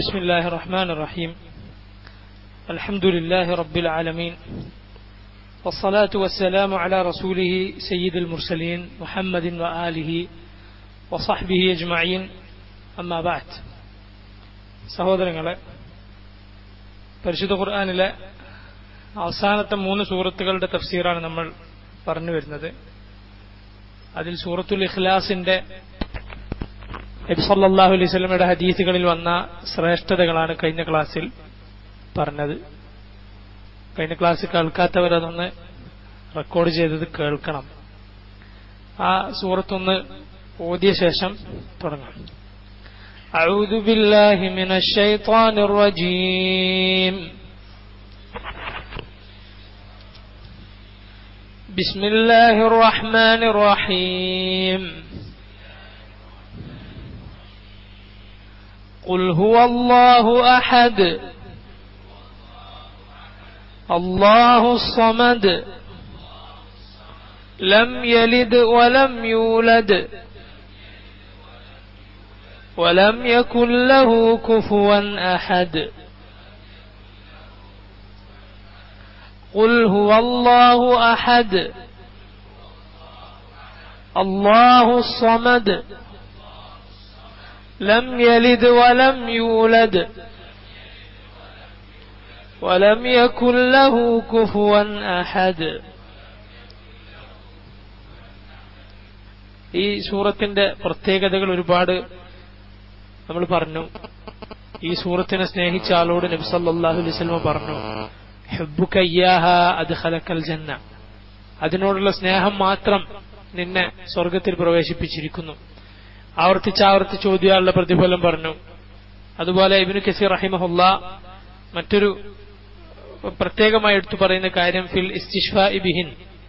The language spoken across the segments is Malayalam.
بسم الله الرحمن الرحيم الحمد لله رب العالمين والصلاة والسلام على رسوله سيد المرسلين محمد وآله وصحبه أجمعين أما بعد സഹോദരങ്ങളെ പരിശുദ്ധ ഖുർആാനിലെ അവസാനത്തെ മൂന്ന് സൂറത്തുകളുടെ തഫ്സീറാണ് നമ്മൾ പറഞ്ഞു വരുന്നത് അതിൽ സൂറത്തുൽ ഇഖ്ലാസിന്റെ നബിസല്ലാഹു അലൈഹി സ്വലമയുടെ ഹദീസുകളിൽ വന്ന ശ്രേഷ്ഠതകളാണ് കഴിഞ്ഞ ക്ലാസ്സിൽ പറഞ്ഞത് കഴിഞ്ഞ ക്ലാസ്സിൽ കേൾക്കാത്തവരതൊന്ന് റെക്കോർഡ് ചെയ്തത് കേൾക്കണം ആ സൂറത്തൊന്ന് ഓതിയ ശേഷം തുടങ്ങാം أعوذ بالله من الشيطان الرجيم بسم الله الرحمن الرحيم قل هو الله احد الله الصمد لم يلد ولم يولد ولم يكن له كفوا احد قل هو الله احد الله الصمد لم يلد ولم يولد ولم يكن له كفوا احد ഈ സൂറത്തിന്റെ പ്രത്യേകതകൾ ഒരുപാട് നമ്മൾ പറഞ്ഞു ഈ സൂറത്തിനെ സ്നേഹിച്ച ആളോട് നബി സല്ലല്ലാഹു അലൈഹി വസല്ലം പറഞ്ഞു ഹബ്ബുക ഇയ്യാഹ അദ്ഖലക്കൽ ജന്ന അതിനോടുള്ള സ്നേഹം മാത്രം നിന്നെ സ്വർഗത്തിൽ പ്രവേശിപ്പിച്ചിരിക്കുന്നു ആവർത്തിച്ച് ആവർത്തിച്ച് ചോദ്യാനുള്ള പ്രതിഫലം പറഞ്ഞു അതുപോലെ ഇബിനു കസീർ റഹിമഹുല്ല മറ്റൊരു പ്രത്യേകമായി എടുത്തു പറയുന്ന കാര്യം ഫിൽ ഇസ്തിഷ്ഫ ഇബിഹിൻ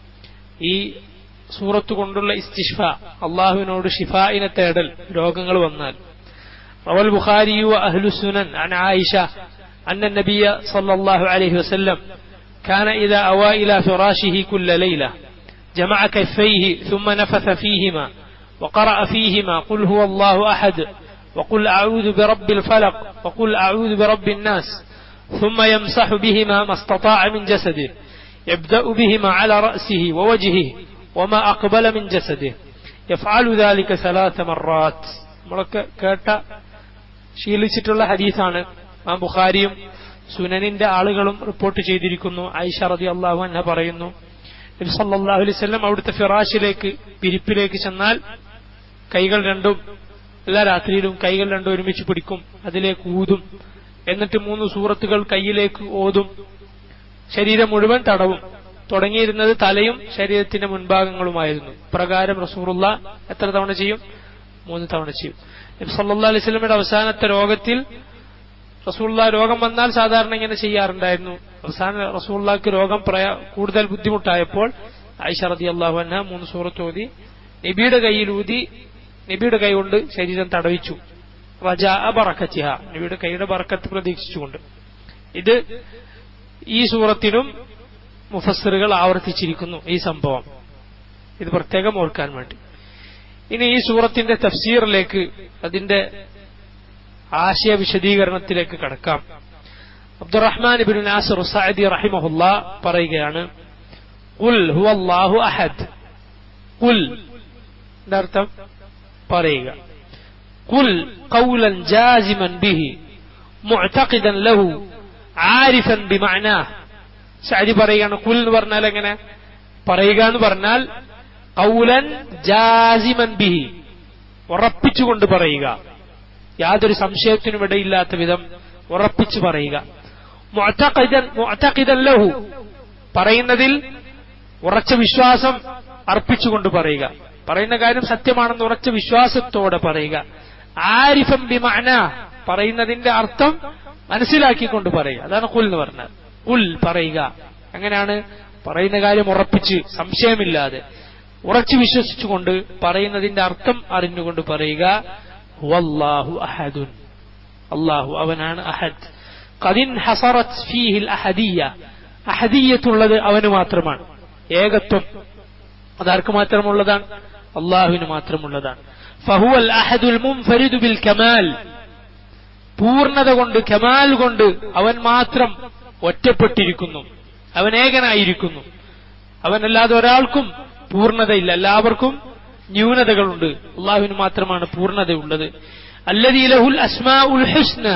ഈ സൂറത്ത് കൊണ്ടുള്ള ഇസ്തിഷ്ഫ അള്ളാഹുവിനോട് ഷിഫായിനെ തേടൽ രോഗങ്ങൾ വന്നാൽ روى البخاري وأهل السنن عن عائشة أن النبي صلى الله عليه وسلم كان إذا أوى إلى فراشه كل ليلة جمع كفيه ثم نفث فيهما وقرأ فيهما قل هو الله أحد وقل أعوذ برب الفلق وقل أعوذ برب الناس ثم يمسح بهما ما استطاع من جسده يبدأ بهما على رأسه ووجهه وما أقبل من جسده يفعل ذلك ثلاث مرات കേട്ട ശീലിച്ചിട്ടുള്ള ഹദീസാണ് ആ ബുഖാരിയും സുനനിന്റെ ആളുകളും റിപ്പോർട്ട് ചെയ്തിരിക്കുന്നു ഐഷ റതി അള്ളാഹു അന്ന പറയുന്നു നബി സല്ലല്ലാഹു അലൈഹി വസല്ലം അവിടുത്തെ ഫിറാഷിലേക്ക് പിരിപ്പിലേക്ക് ചെന്നാൽ കൈകൾ രണ്ടും എല്ലാ രാത്രിയിലും കൈകൾ രണ്ടും ഒരുമിച്ച് പിടിക്കും അതിലേക്ക് ഊതും എന്നിട്ട് മൂന്ന് സൂറത്തുകൾ കയ്യിലേക്ക് ഓതും ശരീരം മുഴുവൻ തടവും തുടങ്ങിയിരുന്നത് തലയും ശരീരത്തിന്റെ മുൻഭാഗങ്ങളുമായിരുന്നു പ്രകാരം റസൂറുള്ള എത്ര തവണ ചെയ്യും മൂന്ന് തവണ ചെയ്യും നബി സല്ലല്ലാഹു അലൈഹി വസല്ലമയുടെ അവസാനത്തെ രോഗത്തിൽ റസൂള്ള രോഗം വന്നാൽ സാധാരണ ഇങ്ങനെ ചെയ്യാറുണ്ടായിരുന്നു അവസാന റസൂള്ളക്ക് രോഗം കൂടുതൽ ബുദ്ധിമുട്ടായപ്പോൾ ഐഷ റതി അള്ളാഹു അന്ന മൂന്ന് സൂറത്ത് ഓതി നബിയുടെ കയ്യിൽ ഊതി നബിയുടെ കൈ കൊണ്ട് ശരീരം തടവിച്ചു റജ ബറക്കത്തിഹ നബിയുടെ കൈയുടെ ബറക്കത്ത് പ്രതീക്ഷിച്ചുകൊണ്ട് ഇത് ഈ സൂറത്തിനും മുഫസ്സിറുകൾ ആവർത്തിച്ചിരിക്കുന്നു ഈ സംഭവം ഇത് പ്രത്യേകം ഓർക്കാൻ വേണ്ടി ഇനി ഈ സൂറത്തിന്റെ തഫ്സീറിലേക്ക് അതിന്റെ ആശയ വിശദീകരണത്തിലേക്ക് കടക്കാം അബ്ദുറഹ്മാൻ ഇബിൻ നാസർ സഅദി റഹിമഹുല്ല പറയുകയാണ് ഉൽ ഹുവല്ലാഹു അഹദ് ഉൽ അർത്ഥം പറയുക قل قولا جازما به معتقدا له عارفا بمعناه സഅദി പറയുകയാണ് കുൽ എന്ന് പറഞ്ഞാൽ എങ്ങനെ പറയുക എന്ന് പറഞ്ഞാൽ കൗലൻ ജാസിമൻ ബിഹി ഉറപ്പിച്ചുകൊണ്ട് പറയുക യാതൊരു സംശയത്തിനും ഇടയില്ലാത്ത വിധം ഉറപ്പിച്ചു പറയുക ലഹു പറയുന്നതിൽ ഉറച്ച വിശ്വാസം അർപ്പിച്ചുകൊണ്ട് പറയുക പറയുന്ന കാര്യം സത്യമാണെന്ന് ഉറച്ച വിശ്വാസത്തോടെ പറയുക ആരിഫം ബിമാന പറയുന്നതിന്റെ അർത്ഥം മനസ്സിലാക്കിക്കൊണ്ട് പറയുക അതാണ് കുൽ എന്ന് പറഞ്ഞാൽ കുൽ പറയുക അങ്ങനെയാണ് പറയുന്ന കാര്യം ഉറപ്പിച്ച് സംശയമില്ലാതെ ഉറച്ചു വിശ്വസിച്ചുകൊണ്ട് പറയുന്നതിന്റെ അർത്ഥം അറിഞ്ഞുകൊണ്ട് പറയുക വല്ലാഹു അഹദുൻ അള്ളാഹു അവനാണ് അഹദ് കദിൻ ഹസറത്ത് ഫീഹിൽ അഹദിയ അഹദീയത്തുള്ളത് അവന് മാത്രമാണ് ഏകത്വം അതാർക്ക് മാത്രമുള്ളതാണ് അള്ളാഹുവിന് മാത്രമുള്ളതാണ് ഫഹുവൽ അഹദുൽ മുൻഫരിദു ബിൽ കമാൽ പൂർണ്ണത കൊണ്ട് കമാൽ കൊണ്ട് അവൻ മാത്രം ഒറ്റപ്പെട്ടിരിക്കുന്നു അവൻ ഏകനായിരിക്കുന്നു അവനല്ലാതെ ഒരാൾക്കും പൂർണ്ണതയില്ല എല്ലാവർക്കും ന്യൂനതകളുണ്ട് അള്ളാഹുവിന് മാത്രമാണ് പൂർണ്ണതയുള്ളത് അല്ലദീ ലഹുൽ അസ്മാ ഉൽ ഹുസ്ന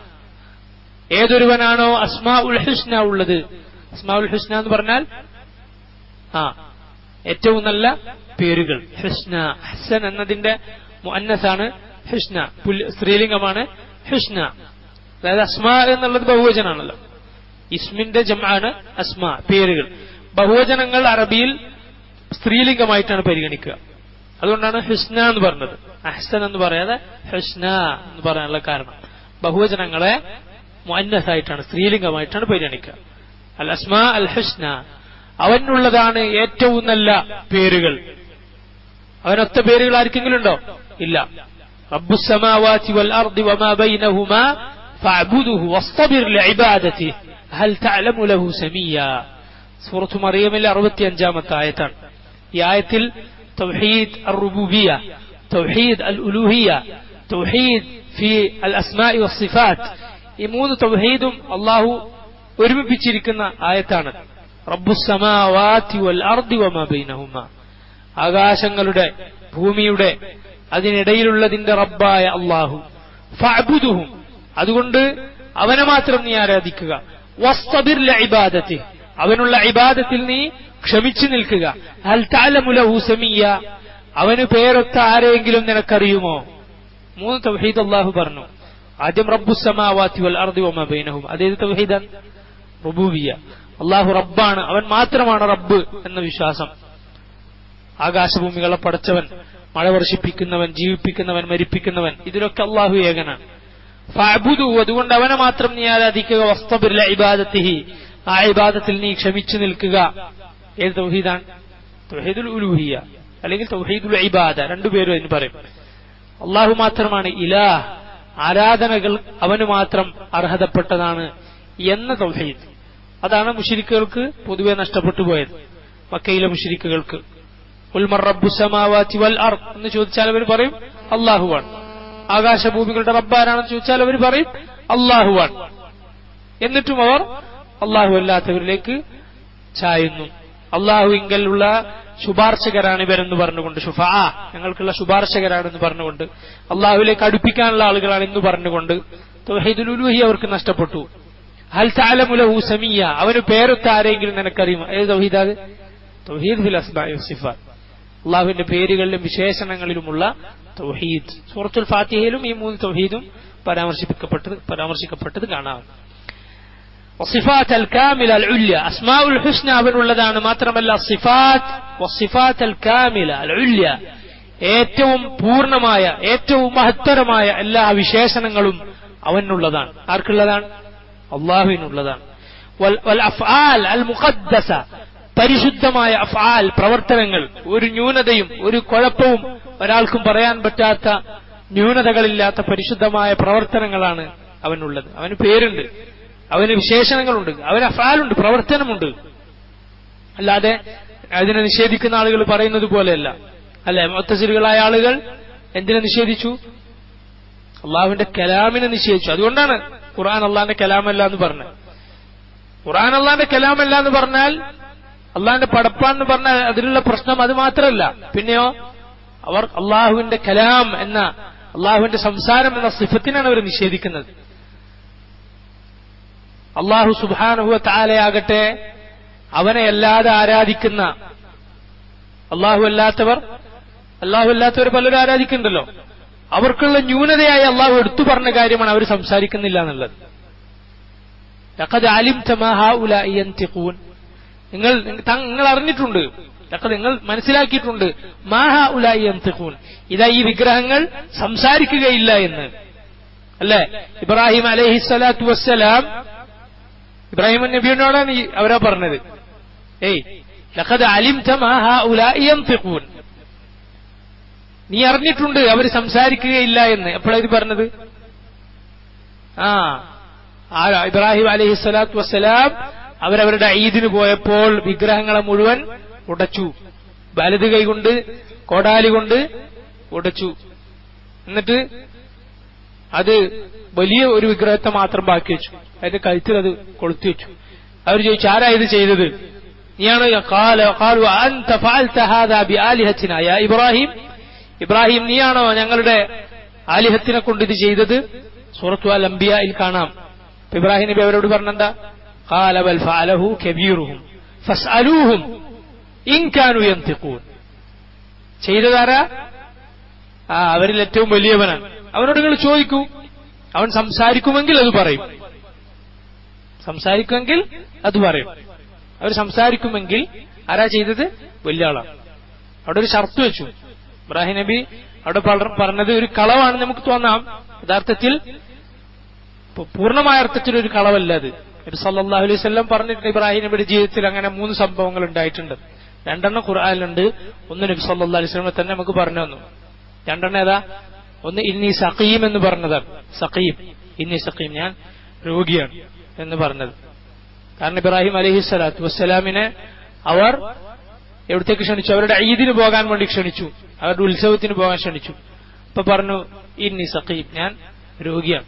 ഏതൊരുവനാണോ അസ്മാ ഉൽ ഹുസ്ന ഉള്ളത് അസ്മാ ഉൽ ഹുസ്ന എന്ന് പറഞ്ഞാൽ ആ ഏറ്റവും നല്ല പേരുകൾ ഹുസ്ന ഹസൻ എന്നതിന്റെ മുഅന്നസാണ് ഹുസ്ന പുല്ല്- സ്ത്രീലിംഗമാണ് ഹുസ്ന അതായത് അസ്മ എന്നുള്ളത് ബഹുവചനാണല്ലോ ഇസ്മിന്റെ ജമാണ് അസ്മ പേരുകൾ ബഹുവചനങ്ങൾ അറബിയിൽ സ്ത്രീലിംഗമായിട്ടാണ് പരിഗണിക്കുക അതുകൊണ്ടാണ് ഹുസ്ന എന്ന് പറഞ്ഞത് അഹ്സൻ എന്ന് പറയാതെ ഹുസ്ന എന്ന് പറയാനുള്ള കാരണം ബഹുവചനങ്ങളെ മുഅന്നസായിട്ടാണ് സ്ത്രീലിംഗമായിട്ടാണ് പരിഗണിക്കുക അൽ അസ്മ അൽ ഹുസ്ന അവനുള്ളതാണ് ഏറ്റവും നല്ല പേരുകൾ അവനൊത്ത പേരുകൾ ആർക്കെങ്കിലും ഉണ്ടോ ഇല്ല റബ്ബുസമാവാതി വൽ അർദി വമാ ബൈനഹുമാ ഫഅബ്ദുഹു വസ്തബിർ ലിഇബാദതിഹി ഹൽ തഅലമു ലഹു സമീയ സൂറത്തു മറിയമിലെ അറുപത്തിയഞ്ചാമത്തെ ആയത്താണ് ഈ ആയത്തിൽ തൗഹീദ് അറുബൂബിയ തൗഹീദ് അൽ ഉലൂഹിയ തൗഹീദ് ഫി അൽ അസ്മാഇ വസ്സിഫാത്ത് ഈ മൂന്ന് തൗഹീദും അള്ളാഹു ഒരുമിപ്പിച്ചിരിക്കുന്ന ആയത്താണ് റബ്ബുസമാവാതി വൽ അർദി വമാ ബൈനഹുമ ആകാശങ്ങളുടെ ഭൂമിയുടെ അതിനിടയിലുള്ളതിന്റെ റബ്ബായ അള്ളാഹു ഫഅബുദുഹും അതുകൊണ്ട് അവനെ മാത്രം നീ ആരാധിക്കുക വസ്തബിർ ഇബാദത്തി അവനുള്ള ഇബാദത്തിൽ നീ ക്ഷമിച്ചു നിൽക്കുക ഹൽ തഅലമു ലഹു സമീയ അവന് പേരൊത്ത ആരെങ്കിലും നിനക്കറിയുമോ മൂന്ന് തൗഹീദ് അള്ളാഹു പറഞ്ഞു ആദ്യം റബ്ബുസമാവാത്തി വൽ അർദി വമാ ബൈനഹും അതേത് തൗഹീദാണ് റുബൂബിയ അള്ളാഹു റബ്ബാണ് അവൻ മാത്രമാണ് റബ്ബ് എന്ന വിശ്വാസം ആകാശഭൂമികളെ പടച്ചവൻ മഴ വർഷിപ്പിക്കുന്നവൻ ജീവിപ്പിക്കുന്നവൻ മരിപ്പിക്കുന്നവൻ ഇതിലൊക്കെ അള്ളാഹു ഏകനാണ് ഫഅബുദു അതുകൊണ്ട് അവനെ മാത്രം നീ ആരാധിക്കുക വസ്തബിർല ഇബാദത്തിഹി ആ ഇബാദത്തിൽ നീ ക്ഷമിച്ചു നിൽക്കുക ഏത് തൗഹീദാണ് തൗഹീദുൽ ഉലൂഹിയ അല്ലെങ്കിൽ തൗഹീദുൽ ഇബാദ രണ്ടുപേരും അതിന് പറയും അള്ളാഹു മാത്രമാണ് ഇലാഹ് ആരാധനകൾ അവന് മാത്രം അർഹതപ്പെട്ടതാണ് എന്ന തൗഹീദ് അതാണ് മുഷിരിക്കുകൾക്ക് പൊതുവെ നഷ്ടപ്പെട്ടു പോയത് മക്കയിലെ മുഷിരിക്കുകൾക്ക് ഉൽമർ റബ്ബു സമാവാതി വൽ അർ എന്ന് ചോദിച്ചാൽ അവർ പറയും അള്ളാഹുവാണ് ആകാശഭൂമികളുടെ റബ്ബാരാണെന്ന് ചോദിച്ചാൽ അവർ പറയും അള്ളാഹുവാണ് എന്നിട്ടും അവർ അള്ളാഹു അല്ലാത്തവരിലേക്ക് ചായുന്നു അള്ളാഹുവിങ്കലുള്ള ശുപാർശകരാണ് ഇവരെന്ന് പറഞ്ഞുകൊണ്ട് ഷുഫാ ഞങ്ങൾക്കുള്ള ശുപാർശകരാണെന്ന് പറഞ്ഞുകൊണ്ട് അള്ളാഹുവിലേക്ക് അടുപ്പിക്കാനുള്ള ആളുകളാണ് എന്ന് പറഞ്ഞുകൊണ്ട് തൗഹീദുൽ ഉലൂഹി അവർക്ക് നഷ്ടപ്പെട്ടു ഹൽ തഅലമുലഹു സമീയ അവന് പേരൊത്ത ആരെങ്കിലും നിനക്കറിയുമോ ഏത് തൗഹീദാത് തൗഹീദ് ഫിൽ അസ്മാഇ വസിഫാത്ത് അള്ളാഹുവിന്റെ പേരുകളിലും വിശേഷണങ്ങളിലുമുള്ള തൗഹീദ് സൂറത്തുൽ ഫാത്തിഹയിലും ഈ മൂന്ന് തൗഹീദും പരാമർശിക്കപ്പെട്ടത് പരാമർശിക്കപ്പെട്ടത് കാണാം വസിഫാത്ത് അൽ കാമില അൽ ഉല്യ അസ്മാഉൽ ഹുസ്ന അവനുള്ളതാണ് മാത്രമല്ല സിഫാത്ത് വസിഫാത്ത് അൽ കാമില അൽ ഉല്യ ഏറ്റവും പൂർണ്ണമായ ഏറ്റവും മഹത്തരമായ എല്ലാ വിശേഷണങ്ങളും അവനുള്ളതാണ് ആർക്കുള്ളതാണ് അള്ളാഹുവിനുള്ളതാണ് വൽ വൽ അഫ്ആൽ അൽ മുഖദ്ദസ പരിശുദ്ധമായ അഫ്ആൽ പ്രവർത്തനങ്ങൾ ഒരു ന്യൂനതയും ഒരു കുഴപ്പവും ഒരാൾക്കും പറയാൻ പറ്റാത്ത ന്യൂനതകളില്ലാത്ത പരിശുദ്ധമായ പ്രവർത്തനങ്ങളാണ് അവനുള്ളത് അവന് പേരുണ്ട് അവന് വിശേഷണങ്ങളുണ്ട് അവന് അഫാലുണ്ട് പ്രവർത്തനമുണ്ട് അല്ലാതെ അതിനെ നിഷേധിക്കുന്ന ആളുകൾ പറയുന്നത് പോലെയല്ല അല്ലെ മൊത്തസിലുകളായ ആളുകൾ എന്തിനെ നിഷേധിച്ചു അള്ളാഹുവിന്റെ കലാമിനെ നിഷേധിച്ചു അതുകൊണ്ടാണ് ഖുർആൻ അള്ളാഹിന്റെ കലാമല്ല എന്ന് പറഞ്ഞത് ഖുർആൻ അള്ളാഹിന്റെ കലാമല്ല എന്ന് പറഞ്ഞാൽ അള്ളാഹിന്റെ പടപ്പാന്ന് പറഞ്ഞാൽ അതിലുള്ള പ്രശ്നം അത് മാത്രമല്ല പിന്നെയോ അവർ അള്ളാഹുവിന്റെ കലാം എന്ന അള്ളാഹുവിന്റെ സംസാരം എന്ന സിഫത്തിനാണ് അവർ നിഷേധിക്കുന്നത് അള്ളാഹു സുബാനുഹുവ താലയാകട്ടെ അവനെ അല്ലാതെ ആരാധിക്കുന്ന അള്ളാഹു അല്ലാത്തവർ അള്ളാഹു അല്ലാത്തവർ പലരും ആരാധിക്കുന്നുണ്ടല്ലോ അവർക്കുള്ള ന്യൂനതയായി അള്ളാഹു എടുത്തു പറഞ്ഞ കാര്യമാണ് അവർ സംസാരിക്കുന്നില്ല എന്നുള്ളത് ലഖദ് അലിംത മാ ഹൗലാഇ യന്തിഖൂൻ നിങ്ങൾ നിങ്ങൾ അറിഞ്ഞിട്ടുണ്ട് ലഖദ് നിങ്ങൾ മനസ്സിലാക്കിയിട്ടുണ്ട് മാ ഹൗലാഇ യന്തിഖൂൻ ഇതാ ഈ വിഗ്രഹങ്ങൾ സംസാരിക്കുകയില്ല എന്ന് അല്ലേ ഇബ്രാഹിം അലൈഹി സ്വലാത്തു വസ്സലാം ഇബ്രാഹിം നബിയോടാണ് ഈ അവരാ പറഞ്ഞത് ഏയ് ലഖദ് അലിംത മാ ഹൗലാഇ യന്തിഖൂൻ നീ അറിഞ്ഞിട്ടുണ്ട് അവർ സംസാരിക്കുകയില്ല എന്ന് എപ്പോഴാണ് ഇത് പറഞ്ഞത് ആ ആ ഇബ്രാഹിം അലഹി സ്വലാത്തു വസ്സലാം അവരവരുടെ ഈദിന് പോയപ്പോൾ വിഗ്രഹങ്ങളെ മുഴുവൻ ഉടച്ചു വലത് കൈകൊണ്ട് കോടാലി കൊണ്ട് ഉടച്ചു എന്നിട്ട് അത് വലിയ ഒരു വിഗ്രഹത്തെ മാത്രം ബാക്കി വെച്ചു അതിന്റെ കഴുത്തിൽ അത് കൊളുത്തി വെച്ചു അവർ ചോദിച്ചു ആരാ ഇത് ചെയ്തത് നീയാണ് قال- قالوا أنت فعلت هذا بآلهتنا يا إبراهيم ഇബ്രാഹിം നീയാണോ ഞങ്ങളുടെ ആലിഹത്തിനെ കൊണ്ട് ഇത് ചെയ്തത് സൂറത്തു അൽ അംബിയയിൽ കാണാം അപ്പൊ ഇബ്രാഹിം നബി അവരോട് പറഞ്ഞെന്താ قال بل فعله كبيرهم فاسألوهم إن كانوا ينطقون ചെയ്തതാരാ ആ അവരിൽ ഏറ്റവും വലിയവനാണ് അവനോട് നിങ്ങൾ ചോദിക്കൂ അവൻ സംസാരിക്കുമെങ്കിൽ അത് പറയും സംസാരിക്കുമെങ്കിൽ അത് പറയും അവർ സംസാരിക്കുമെങ്കിൽ ആരാ ചെയ്തത് വലിയ ആളാണ് അവിടെ ഒരു ഷർത്ത് വെച്ചു ഇബ്രാഹിം നബി അവിടെ പല- പറഞ്ഞത് ഒരു കളവാണ് നമുക്ക് തോന്നാം യഥാർത്ഥത്തിൽ പൂ- പൂർണ്ണമായ അർത്ഥത്തിൽ ഒരു കളവല്ല അത് നബി സല്ലല്ലാഹു അലൈഹി വസല്ലം പറഞ്ഞിട്ടുണ്ട് ഇബ്രാഹിം നബിയുടെ ജീവിതത്തിൽ അങ്ങനെ മൂന്ന് സംഭവങ്ങൾ ഉണ്ടായിട്ടുണ്ട് രണ്ടെണ്ണം ഖുർആനിലുണ്ട് ഒന്ന് നബി സല്ലല്ലാഹു അലൈഹി വസല്ലം തന്നെ നമുക്ക് പറഞ്ഞു തന്നു രണ്ടെണ്ണം ഏതാ ഒന്ന് ഇന്നി സഖീം എന്ന് പറഞ്ഞതാണ് സഖീം ഇന്നി സഖീം ഞാൻ രോഗിയാണ് എന്ന് പറഞ്ഞത് കാരണം ഇബ്രാഹിം അലൈഹി സ്വലാത്തു വസ്സലാമിനെ അവർ എവിടത്തേക്ക് ക്ഷണിച്ചു അവരുടെ ഈദിന് പോകാൻ വേണ്ടി ക്ഷണിച്ചു അവരുടെ ഉത്സവത്തിന് പോകാൻ ക്ഷണിച്ചു അപ്പൊ പറഞ്ഞു ഇന്നി സഖീം ഞാൻ രോഗിയാണ്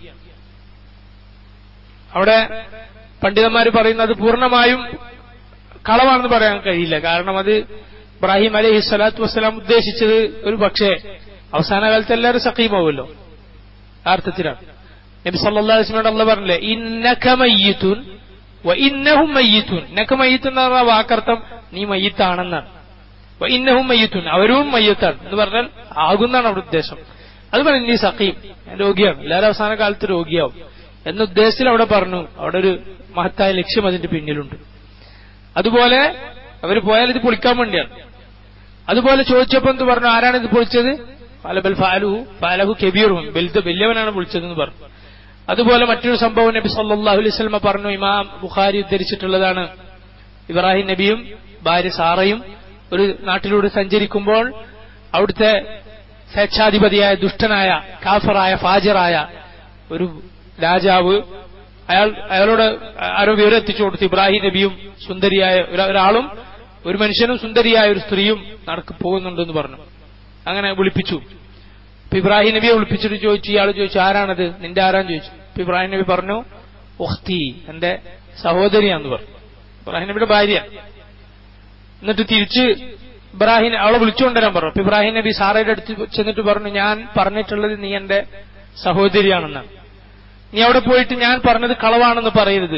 അവിടെ പണ്ഡിതന്മാർ പറയുന്നത് പൂർണ്ണമായും കളവാണെന്ന് പറയാൻ കഴിയില്ല കാരണം അത് ഇബ്രാഹിം അലൈഹി സ്വലാത്തു വസ്സലാം ഉദ്ദേശിച്ചത് ഒരു പക്ഷേ അവസാന കാലത്ത് എല്ലാവരും സഖീമാവുമല്ലോ ആ അർത്ഥത്തിലാണ് നബി സല്ലല്ലാഹു അലൈഹി വസല്ലം അള്ളാഹ് പറഞ്ഞില്ലേ ഇന്നക മയ്യിത്തുൻ വ ഇന്നഹും മയ്യിത്തുൻ ഇന്നക മയ്യിത്തുൻ എന്ന് പറഞ്ഞ വാക്കർത്ഥം നീ മയ്യിത്താണെന്നാണ് വ ഇന്നഹും മയ്യിത്തുൻ അവരും മയ്യത്താണ് എന്ന് പറഞ്ഞാൽ ആകുന്നാണ് അവിടെ ഉദ്ദേശം അത് പറഞ്ഞു നീ സഖീം ഞാൻ രോഗിയാണ് എല്ലാവരും അവസാന കാലത്ത് രോഗിയാവും എന്ന ഉദ്ദേശത്തിൽ അവിടെ പറഞ്ഞു അവിടെ ഒരു മഹത്തായ ലക്ഷ്യം അതിന്റെ പിന്നിലുണ്ട് അതുപോലെ അവർ പോയാൽ ഇത് പൊളിക്കാൻ വേണ്ടിയാണ് അതുപോലെ ചോദിച്ചപ്പോൾ എന്ത് പറഞ്ഞു ആരാണ് ഇത് പൊളിച്ചത് ഫാലബൽ ഫാലുഹു ഫാലഹു കെബീറും വലുത് വലിയവനാണ് പൊളിച്ചതെന്ന് പറഞ്ഞു അതുപോലെ മറ്റൊരു സംഭവം നബി സല്ലല്ലാഹു അലൈഹി വസല്ലമ പറഞ്ഞു ഇമാം ബുഖാരി ഉദ്ധരിച്ചിട്ടുള്ളതാണ് ഇബ്രാഹിം നബിയും ഭാര്യ സാറയും ഒരു നാട്ടിലൂടെ സഞ്ചരിക്കുമ്പോൾ അവിടുത്തെ സ്വേച്ഛാധിപതിയായ ദുഷ്ടനായ കാഫറായ ഫാജിറായ ഒരു രാജാവ് അയാൾ അയാളോട് ആരോ വിവരം എത്തിച്ചു കൊടുത്തു ഇബ്രാഹിം നബിയും സുന്ദരിയായ ഒരാ- ഒരാളും ഒരു മനുഷ്യനും സുന്ദരിയായ ഒരു സ്ത്രീയും നടക്ക് പോകുന്നുണ്ടെന്ന് പറഞ്ഞു അങ്ങനെ വിളിപ്പിച്ചു അപ്പൊ ഇബ്രാഹിം നബിയെ വിളിപ്പിച്ചിട്ട് ചോദിച്ചു ഇയാൾ ചോദിച്ചു ആരാണത് നിന്റെ ആരാന്ന് ചോദിച്ചു അപ്പൊ ഇബ്രാഹിം നബി പറഞ്ഞു ഉഖ്തി എന്റെ സഹോദരിയാന്ന് പറഞ്ഞു ഇബ്രാഹിം നബിയുടെ ഭാര്യ എന്നിട്ട് തിരിച്ച് ഇബ്രാഹിം അവളെ വിളിച്ചുകൊണ്ടുവരാൻ പറഞ്ഞു അപ്പൊ ഇബ്രാഹിം നബി സാറയുടെ അടുത്ത് ചെന്നിട്ട് പറഞ്ഞു ഞാൻ പറഞ്ഞിട്ടുള്ളത് നീ എന്റെ സഹോദരിയാണെന്നാണ് നീ അവിടെ പോയിട്ട് ഞാൻ പറഞ്ഞത് കളവാണെന്ന് പറയരുത്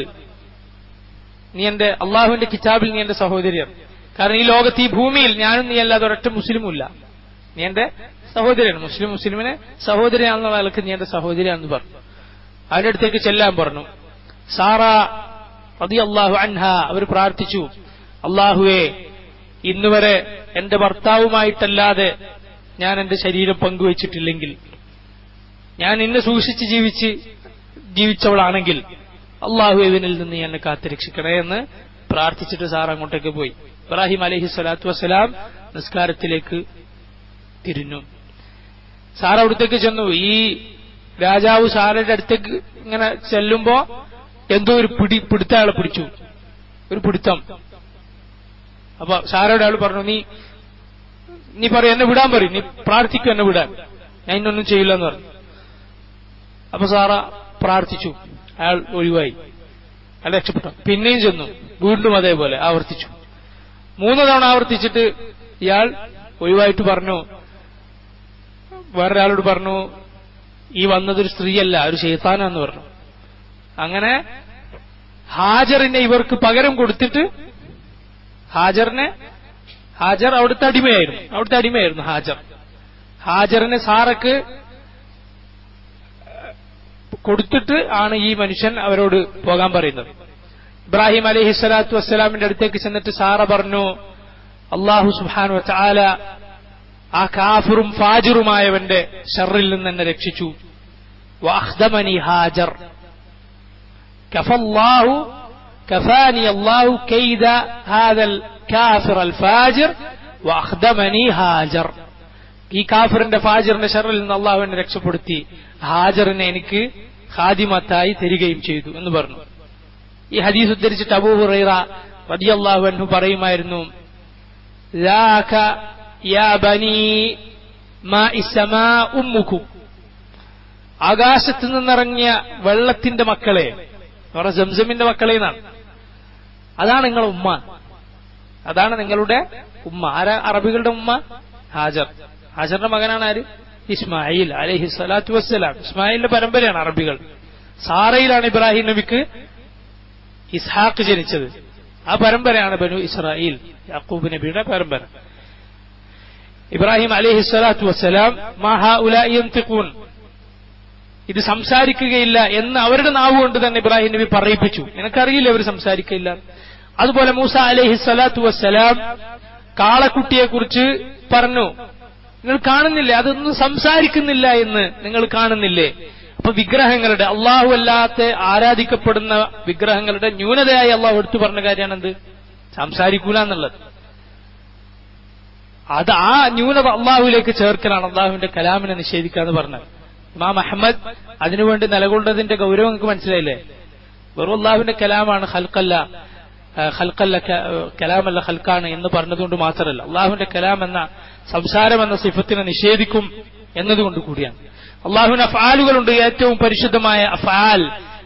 നീ എന്റെ അള്ളാഹുവിന്റെ കിതാബിൽ നീ എന്റെ സഹോദരിയാണ് കാരണം ഈ ലോകത്ത് ഈ ഭൂമിയിൽ ഞാനും നീ അല്ലാതെ ഒരൊറ്റ മുസ്ലിമുമില്ല നീ എന്റെ സഹോദരിയാണ് മുസ്ലിം മുസ്ലിമിനെ സഹോദരിയാണെന്നുള്ള ആൾക്ക് നീ എന്റെ സഹോദരിയാണെന്ന് പറഞ്ഞു അവന്റെ അടുത്തേക്ക് ചെല്ലാൻ പറഞ്ഞു സാറ റതി അള്ളാഹു അൻഹ അവർ പ്രാർത്ഥിച്ചു അള്ളാഹുവെ ഇന്നുവരെ എന്റെ ഭർത്താവുമായിട്ടല്ലാതെ ഞാൻ എന്റെ ശരീരം പങ്കുവച്ചിട്ടില്ലെങ്കിൽ ഞാൻ ഇന്ന് സൂക്ഷിച്ച് ജീവിച്ച് ജീവിച്ചവളാണെങ്കിൽ അള്ളാഹു ഇവനിൽ നിന്ന് നീ എന്നെ കാത്തുരക്ഷിക്കണേ എന്ന് പ്രാർത്ഥിച്ചിട്ട് സാർ അങ്ങോട്ടേക്ക് പോയി ഇബ്രാഹിം അലഹി സ്വലാത്തു വസ്സലാം നിസ്കാരത്തിലേക്ക് തിരിഞ്ഞു സാർ അവിടത്തേക്ക് ചെന്നു ഈ രാജാവ് സാറയുടെ അടുത്തേക്ക് ഇങ്ങനെ ചെല്ലുമ്പോ എന്തോ ഒരു പിടി പിടുത്ത അയാളെ പിടിച്ചു ഒരു പിടുത്തം അപ്പൊ സാറയുടെ ആൾ പറഞ്ഞു നീ നീ പറയും എന്നെ വിടാൻ പറയും നീ പ്രാർത്ഥിക്കും എന്നെ വിടാൻ ഞാൻ ഇന്നൊന്നും ചെയ്യില്ല എന്ന് പറഞ്ഞു അപ്പൊ സാറ പ്രാർത്ഥിച്ചു അയാൾ ഒഴിവായി അയാൾ രക്ഷപ്പെട്ടു പിന്നെയും ചെന്നു വീണ്ടും അതേപോലെ ആവർത്തിച്ചു മൂന്ന് തവണ ആവർത്തിച്ചിട്ട് ഇയാൾ ഒഴിവായിട്ട് പറഞ്ഞു വേറൊരാളോട് പറഞ്ഞു ഈ വന്നതൊരു സ്ത്രീയല്ല ഒരു ശൈത്താനാന്ന് പറഞ്ഞു അങ്ങനെ ഹാജറിനെ ഇവർക്ക് പകരം കൊടുത്തിട്ട് ഹാജറിനെ ഹാജർ അവിടുത്തെ അടിമയായിരുന്നു അവിടുത്തെ അടിമയായിരുന്നു ഹാജർ ഹാജറിനെ സാറക്ക് കൊടുത്തിട്ട് ആണ് ഈ മനുഷ്യൻ അവരോട് പോകാൻ പറയുന്നത് ഇബ്രാഹിം അലഹി സ്വലാത്തു വസ്സലാമിന്റെ അടുത്തേക്ക് ചെന്നിട്ട് സാറ പറഞ്ഞു അള്ളാഹു സുബാനു ചാല ആ കാഫിറും ഫാജിറുമായവന്റെ ഷറിൽ നിന്ന് എന്നെ രക്ഷിച്ചു വാഹ്ദമനി ഹാജർ കഫല്ലാഹു كفاني الله كيد هذا الكافر الفاجر واخدمني هاجر ഈ കാഫറിന്റെ ഫാജറിന്റെ ഷറിൽ നിന്ന് അള്ളാഹു എന്നെ രക്ഷപ്പെടുത്തി ഹാജറിനെ എനിക്ക് ഖാദിമത്തായി തരികയും ചെയ്തു എന്ന് പറഞ്ഞു ഈ ഹദീസ് ഉദ്ധരിച്ചിട്ട് അബൂ ഹുറൈറ റളിയല്ലാഹു അൻഹു പറയുമായിരുന്നു ذاك يا بني ما السماء أمكم ആകാശത്ത് നിന്നിറങ്ങിയ വെള്ളത്തിന്റെ മക്കളെ എന്ന് പറഞ്ഞ ജംസമിന്റെ മക്കളെ എന്നാണ് അതാണ് നിങ്ങളുടെ ഉമ്മ അതാണ് നിങ്ങളുടെ ഉമ്മ ആരാ അറബികളുടെ ഉമ്മ ഹാജർ ഹാജറിന്റെ മകനാണ് ആര് ഇസ്മായിൽ അലഹി സ്വലാത്തു വസ്സലാം ഇസ്മായിലിന്റെ പരമ്പരയാണ് അറബികൾ സാറയിലാണ് ഇബ്രാഹിം നബിക്ക് ഇസ്ഹാഖ് ജനിച്ചത് ആ പരമ്പരയാണ് ബനു ഇസ്രായേൽ യാക്കൂബ് നബിയുടെ പരമ്പര ഇബ്രാഹിം അലഹി സ്വലാത്തു വസ്സലാം മാഹാ ഉലൂൻ ഇത് സംസാരിക്കുകയില്ല എന്ന് അവരുടെ നാവ് കൊണ്ട് തന്നെ ഇബ്രാഹിം നബി പറയിപ്പിച്ചു നിനക്കറിയില്ല അവർ സംസാരിക്കില്ല അതുപോലെ മൂസ അലഹി സ്വലാത്തു വസ്സലാം കാളക്കുട്ടിയെ കുറിച്ച് പറഞ്ഞു നിങ്ങൾ കാണുന്നില്ലേ അതൊന്നും സംസാരിക്കുന്നില്ല എന്ന് നിങ്ങൾ കാണുന്നില്ലേ അപ്പൊ വിഗ്രഹങ്ങളുടെ അള്ളാഹു അല്ലാത്ത ആരാധിക്കപ്പെടുന്ന വിഗ്രഹങ്ങളുടെ ന്യൂനതയായി അള്ളാഹു എടുത്തു പറഞ്ഞ കാര്യമാണ് എന്ത് സംസാരിക്കൂല എന്നുള്ളത് അത് ആ ന്യൂനത അള്ളാഹുവിലേക്ക് ചേർക്കലാണ് അള്ളാഹുവിന്റെ കലാമിനെ നിഷേധിക്കുക എന്ന് പറഞ്ഞത് ഇമാം അഹമ്മദ് അതിനുവേണ്ടി നിലകൊണ്ടതിന്റെ ഗൗരവം നിങ്ങൾക്ക് മനസ്സിലായില്ലേ വെറും അള്ളാഹുവിന്റെ കലാമാണ് ഹൽക്കല്ല ഹൽക്കല്ല കലാമല്ല ഹൽക്കാണ് എന്ന് പറഞ്ഞതുകൊണ്ട് മാത്രമല്ല അള്ളാഹുവിന്റെ കലാം എന്ന സംസാരം എന്ന സിഫത്തിനെ നിഷേധിക്കും എന്നതുകൊണ്ട് കൂടിയാണ് അള്ളാഹുവിന് അഫാലുകളുണ്ട് ഏറ്റവും പരിശുദ്ധമായ അഫാൽ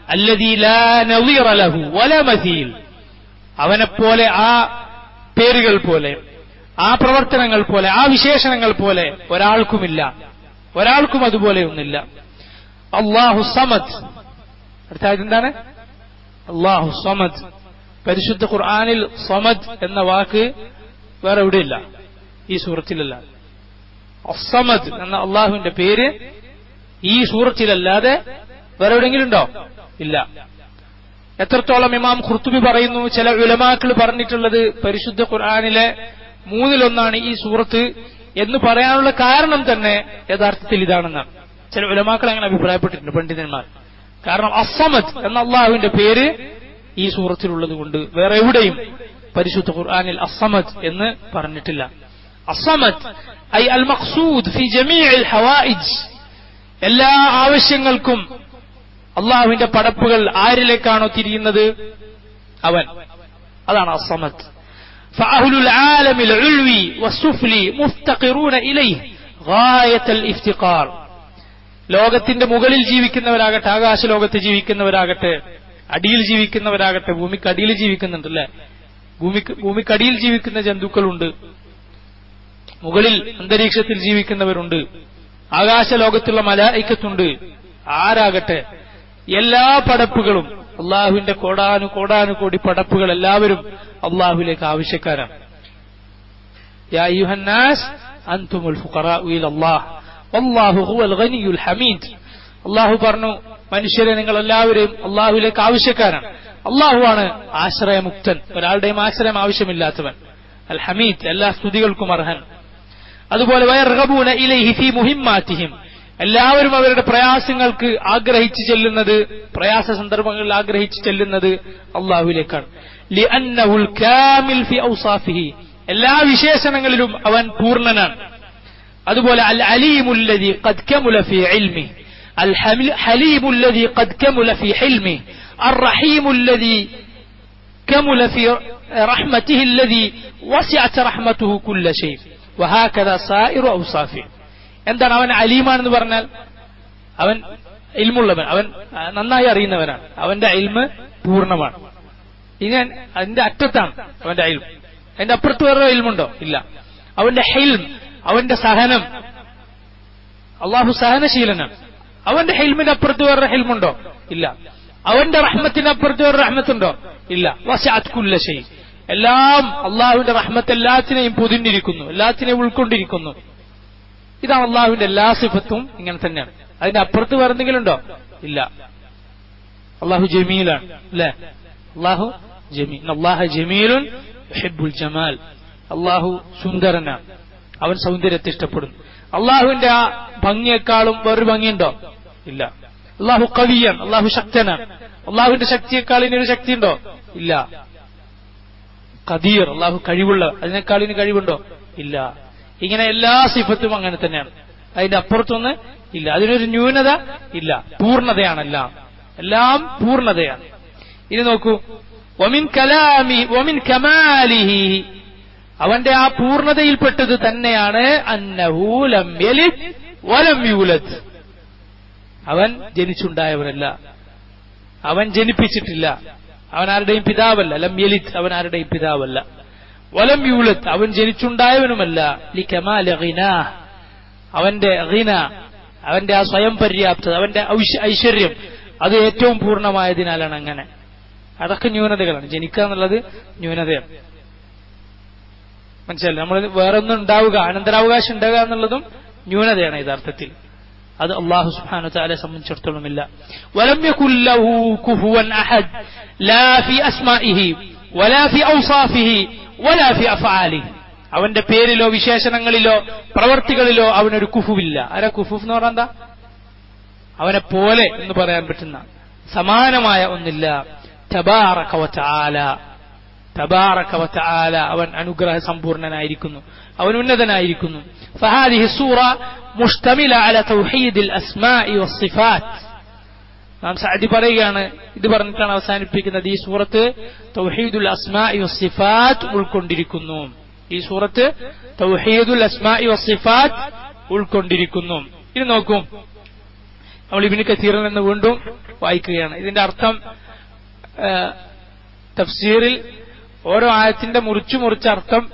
അല്ലതീൽ അവനെപ്പോലെ ആ പേരുകൾ പോലെ ആ പ്രവർത്തനങ്ങൾ പോലെ ആ വിശേഷണങ്ങൾ പോലെ ഒരാൾക്കുമില്ല ഒരാൾക്കും അതുപോലെ ഒന്നില്ല അള്ളാഹു സമദ് അടുത്തായത് എന്താണ് അള്ളാഹു സമദ് പരിശുദ്ധ ഖുർആാനിൽ സമദ് എന്ന വാക്ക് വേറെ എവിടെയില്ല ഈ സൂറത്തിലല്ല അസമദ് എന്ന അള്ളാഹുവിന്റെ പേര് ഈ സൂറത്തിലല്ലാതെ വേറെ എവിടെയെങ്കിലും ഉണ്ടോ ഇല്ല എത്രത്തോളം ഇമാം ഖുർത്തുബി പറയുന്നു ചില ഉലമാക്കൾ പറഞ്ഞിട്ടുള്ളത് പരിശുദ്ധ ഖുർആാനിലെ മൂന്നിലൊന്നാണ് ഈ സൂറത്ത് എന്ന് പറയാനുള്ള കാരണം തന്നെ യഥാർത്ഥത്തിൽ ഇതാണെന്നാണ് ചില ഉലമാക്കൾ അങ്ങനെ അഭിപ്രായപ്പെട്ടിട്ടുണ്ട് പണ്ഡിതന്മാർ കാരണം അസമദ് എന്ന അള്ളാഹുവിന്റെ പേര് ഈ സൂറത്തിലുള്ളത് കൊണ്ട് വേറെ എവിടെയും പരിശുദ്ധ ഖുർആാനിൽ അസമദ് എന്ന് പറഞ്ഞിട്ടില്ല അസമദ് ഐ അൽ മഖ്സൂദ് ഫി ജമീഅൽ ഹവായിജ് എല്ലാ ആവശ്യങ്ങൾക്കും അള്ളാഹുവിന്റെ പടപ്പുകൾ ആരിലേക്കാണോ തിരിയുന്നത് അവൻ അതാണ് അസമദ് فأهل العالم العلوي والسفلي مفتقرون إليه غاية الافتقار ലോകത്തിന്റെ മുകളിൽ ജീവിക്കുന്നവരാകട്ടെ ആകാശ ലോകത്ത് ജീവിക്കുന്നവരാകട്ടെ അടിയിൽ ജീവിക്കുന്നവരാകട്ടെ ഭൂമിക്കടിയിൽ ജീവിക്കുന്നുണ്ടല്ലേ ഭൂമിക്ക് ഭൂമിക്കടിയിൽ ജീവിക്കുന്ന ജന്തുക്കളുണ്ട് മുകളിൽ അന്തരീക്ഷത്തിൽ ജീവിക്കുന്നവരുണ്ട് ആകാശ ലോകത്തുള്ള മലായിക്കത്തുണ്ട് ആരാകട്ടെ എല്ലാ പടപ്പുകളും അള്ളാഹുവിന്റെ കോടാനു കോടാനു കോടി പടപ്പുകൾ എല്ലാവരും അള്ളാഹുലേക്ക് ആവശ്യക്കാരാണ് യാ അയ്യുഹന്നാസ് അൻതുമുൽ ഫുഖറാഉ ഇലല്ലാഹ് വല്ലാഹു ഹുവൽ ഗനിയുൽ ഹമീദ് അള്ളാഹു പറഞ്ഞു മനുഷ്യരെ നിങ്ങൾ എല്ലാവരെയും അള്ളാഹുവിലേക്ക് ആവശ്യക്കാരാണ് അള്ളാഹുവാണ് ആശ്രയമുക്തൻ ഒരാളുടെയും ആശ്രയം ആവശ്യമില്ലാത്തവൻ അൽ ഹമീദ് എല്ലാ സ്തുതികൾക്കും അർഹൻ അതുപോലെ വയർഹബൂന ഇലൈഹി ഫീ മുഹിമ്മാറ്റിഹിം എല്ലാവരും അവരുടെ പ്രയാസങ്ങൾക്ക് ആഗ്രഹിച്ചു ചെല്ലുന്നത് പ്രയാസ സന്ദർഭങ്ങളിൽ ആഗ്രഹിച്ചു ചെല്ലുന്നത് അള്ളാഹുവിലേക്കാണ് ലിഅന്നഹുൽ കാമിൽ ഫി ഔസാഫിഹി എല്ലാ വിശേഷണങ്ങളിലും അവൻ പൂർണ്ണനാണ് അതുപോലെ അൽ അലീമുല്ലദി ഖദ് കമുല ഫി ഇൽമി അൽ ഹലീമുല്ലദി ഖദ് കമുല ഫി ഹിൽമി الرحيم الذي كمل في رحمته الذي وسعت رحمته كل شيء وهكذا سائر أوصافه എന്താണ് അവൻ അലീമാണെന്ന് പറഞ്ഞാൽ അവൻ ഇൽമുള്ളവൻ അവൻ നന്നായി അറിയുന്നവനാണ് അവന്റെ അയിൽമ് പൂർണ്ണമാണ് ഇനി അതിന്റെ അറ്റത്താണ് അവന്റെ അയിൽം അതിന്റെ അപ്പുറത്ത് വേറെ ഇൽമുണ്ടോ ഇല്ല അവന്റെ ഹെൽം അവന്റെ സഹനം അള്ളാഹു സഹനശീലനാണ് അവന്റെ ഹെൽമിന്റെ അപ്പുറത്ത് വേറെ ഹെൽമുണ്ടോ ഇല്ല അവന്റെ റഹ്മത്തിന്റെ അപ്പുറത്ത് വേറെ റഹ്മത്തുണ്ടോ ഇല്ല വശാത്കുല്ല ശൈ എല്ലാം അള്ളാഹുവിന്റെ റഹ്മത്ത് എല്ലാത്തിനെയും പൊതിഞ്ഞിരിക്കുന്നു എല്ലാത്തിനെയും ഉൾക്കൊണ്ടിരിക്കുന്നു ഇതാണ് അള്ളാഹുവിന്റെ എല്ലാ സിഫത്തും ഇങ്ങനെ തന്നെയാണ് അതിന്റെ അപ്പുറത്ത് വേറെ എന്തെങ്കിലും ഉണ്ടോ ഇല്ല അള്ളാഹു ജമീലാണ് അല്ലെ അള്ളാഹു ജമീ അള്ളാഹ ജമീലുൻ ഹിബുൽ ജമാൽ അള്ളാഹു സുന്ദരനാണ് അവൻ സൗന്ദര്യത്തെ ഇഷ്ടപ്പെടുന്നു അള്ളാഹുവിന്റെ ആ ഭംഗിയെക്കാളും വേറൊരു ഭംഗിയുണ്ടോ ഇല്ല അള്ളാഹു കവിയാണ് അള്ളാഹു ശക്തനാണ് അള്ളാഹുവിന്റെ ശക്തിയേക്കാൾ ഇനിയൊരു ശക്തി ഉണ്ടോ ഇല്ല കദീർ അള്ളാഹു കഴിവുള്ള അതിനേക്കാൾ ഇനി കഴിവുണ്ടോ ഇല്ല ഇങ്ങനെ എല്ലാ സിഫത്തും അങ്ങനെ തന്നെയാണ് അതിന്റെ അപ്പുറത്തൊന്ന് ഇല്ല അതിനൊരു ന്യൂനത ഇല്ല പൂർണ്ണതയാണെല്ലാം എല്ലാം പൂർണ്ണതയാണ് ഇനി നോക്കൂ ഒമിൻ കലാമി ഒമിൻ കമാലിഹി അവന്റെ ആ പൂർണ്ണതയിൽപ്പെട്ടത് തന്നെയാണ് അന്നഹൂലം വലം യൂലത് അവൻ ജനിച്ചുണ്ടായവനല്ല അവൻ ജനിപ്പിച്ചിട്ടില്ല അവൻ ആരുടെയും പിതാവല്ല ലം യലിത് അവൻ ആരുടെയും പിതാവല്ല വലം യൂലത്ത് അവൻ ജനിച്ചുണ്ടായവനുമല്ല ലി കമാല ഗിനാഹ് അവന്റെ ഗിന അവന്റെ ആ സ്വയം പര്യാപ്തത അവന്റെ ഐശ്വ- ഐശ്വര്യം അത് ഏറ്റവും പൂർണ്ണമായതിനാലാണ് അങ്ങനെ അതൊക്കെ ന്യൂനതകളാണ് ജനിക്കുക എന്നുള്ളത് ന്യൂനതയാണ് മനസ്സിലായി നമ്മൾ വേറെ ഒന്നും ഉണ്ടാവുക അനന്തരാവകാശം ഉണ്ടാവുക എന്നുള്ളതും ന്യൂനതയാണ് യഥാർത്ഥത്തിൽ അത് അള്ളാഹു സുബ്ഹാനഹു വതആലയെ സംബന്ധിച്ചിടത്തോളം ഇല്ല വലം യകുൽ ലഹു കുഫുവൻ അഹദ് ലാ ഫി അസ്മാഇഹി വലാ ഫി ഔസാഫിഹി വലാ ഫി അഫ്ആലിഹി അവന്റെ പേരിലോ വിശേഷണങ്ങളിലോ പ്രവർത്തികളിലോ അവനൊരു കുഫുവില്ല ആരാ കുഫുഫ് എന്ന് പറഞ്ഞാൽ എന്താ അവനെ പോലെ എന്ന് പറയാൻ പറ്റുന്ന സമാനമായ ഒന്നില്ല തബാറക വതആല തബാറക വതആല അവൻ അനുഗ്രഹ സമ്പൂർണനായിരിക്കുന്നു അവൻ ഉന്നതനായിരിക്കുന്നു فهذه السورة مشتملة على توحيد الأسماء والصفات നാം സഅദി പറയുകയാണ് ഇത് പറഞ്ഞിട്ടാണ് അവസാനിപ്പിക്കുന്നത് ഈ സൂറത്ത് തൗഹീദുൽ അസ്മാഇ വസ്സിഫാത്ത് ഉൾക്കൊണ്ടിരിക്കുന്നു ഈ സൂറത്ത് തൗഹീദുൽ അസ്മാഇ വസ്സിഫാത്ത് ഉൾക്കൊണ്ടിരിക്കുന്നു ഇത് നോക്കൂ നമ്മൾ ഇബിന് കസീറിൽ നിന്ന് വീണ്ടും വായിക്കുകയാണ് ഇതിന്റെ അർത്ഥം ആ, തഫ്സീറിൽ ഓരോ ആയത്തിന്റെ മുറിച്ചു മുറിച്ച അർത്ഥം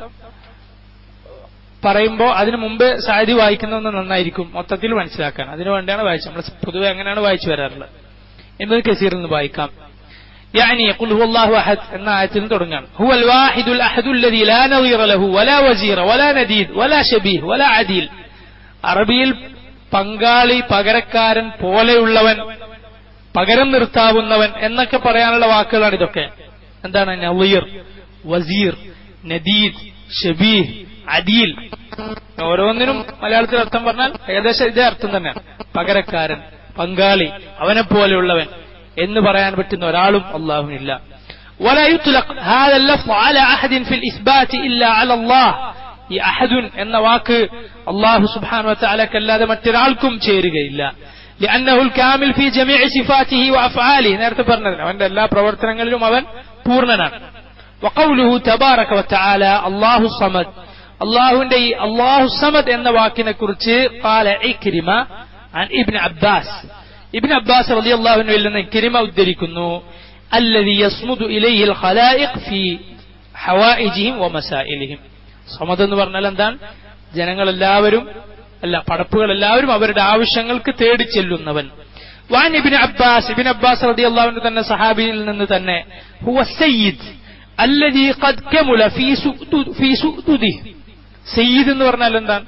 പറയുമ്പോൾ അതിനു മുമ്പ് സാരി വായിക്കുന്നതെന്ന് നന്നായിരിക്കും മൊത്തത്തിൽ മനസ്സിലാക്കാൻ അതിനു വേണ്ടിയാണ് വായിച്ചത് നമ്മൾ പൊതുവെ അങ്ങനെയാണ് വായിച്ചു വരാറുള്ളത് എന്നത് കസീറിൽ നിന്ന് വായിക്കാം يعني قل هو الله أحد എന്ന ആയത്തിൽ നിന്ന് തുടങ്ങാൻ هو الواحد الأحد الذي لا نظير له ولا وزير ولا نديد ولا شبيه ولا عديل അറബിയിൽ പങ്കാളി പകരക്കാരൻ പോലെയുള്ളവൻ പകരം നിർത്താവുന്നവൻ എന്നൊക്കെ പറയാനുള്ള വാക്കുകളാണ് ഇതൊക്കെ എന്താണ് നവീർ വസീർ നദീദ് ഷബീഹ് അദീൽ ഓരോന്നിനും മലയാളത്തിൽ അർത്ഥം പറഞ്ഞാൽ ഏകദേശം ഇതേ അർത്ഥം തന്നെയാണ് പകരക്കാരൻ പങ്കാളി അവനെ പോലെയുള്ളവൻ എന്ന് പറയാൻ പറ്റുന്ന ഒരാളും അള്ളാഹുവിനില്ല ولا يطلق هذا اللفظ على أحد في الإثبات إلا على الله ഈ അഹദുൻ എന്ന വാക്ക് അള്ളാഹു സുബ്ഹാനഹു വതആലക്ക് അല്ലാതെ മറ്റൊരാൾക്കും ചേരുകയില്ല لأنه الكامل في جميع صفاته وأفعاله നേരത്തെ പറഞ്ഞത് അവന്റെ എല്ലാ പ്രവർത്തനങ്ങളിലും അവൻ പൂർണ്ണനാണ് وقوله تبارك وتعالى الله الصمد അള്ളാഹുവിന്റെ ഈ അള്ളാഹു സമദ് എന്ന വാക്കിനെ കുറിച്ച് قال ഇക്രിമ عن ابن عباس ابن عباس رضي الله عنه നിന്ന് ഇക്രിമ ഉദ്ധരിക്കുന്നു الذي يصمد إليه الخلائق في حوائجهم ومسائلهم സമദ് എന്ന് പറഞ്ഞാൽ എന്താണ് ജനങ്ങളെല്ലാവരും അല്ല പടപ്പുകൾ എല്ലാവരും അവരുടെ ആവശ്യങ്ങൾക്ക് തേടി ചെല്ലുന്നവൻ വാൻ ഇബിൻ അബ്ബാസ് ഇബിൻ അബ്ബാസ് റതി അള്ളാഹുവിന്റെ തന്നെ സഹാബിയിൽ നിന്ന് തന്നെ ഹുവ സയ്യിദ് അല്ലദീ ഖദ് കമുല ഫീ സുഅ്ദു- ഫീ സുഅ്ദുദിഹി. സയ്യിദ് എന്ന് പറഞ്ഞാൽ എന്താണ്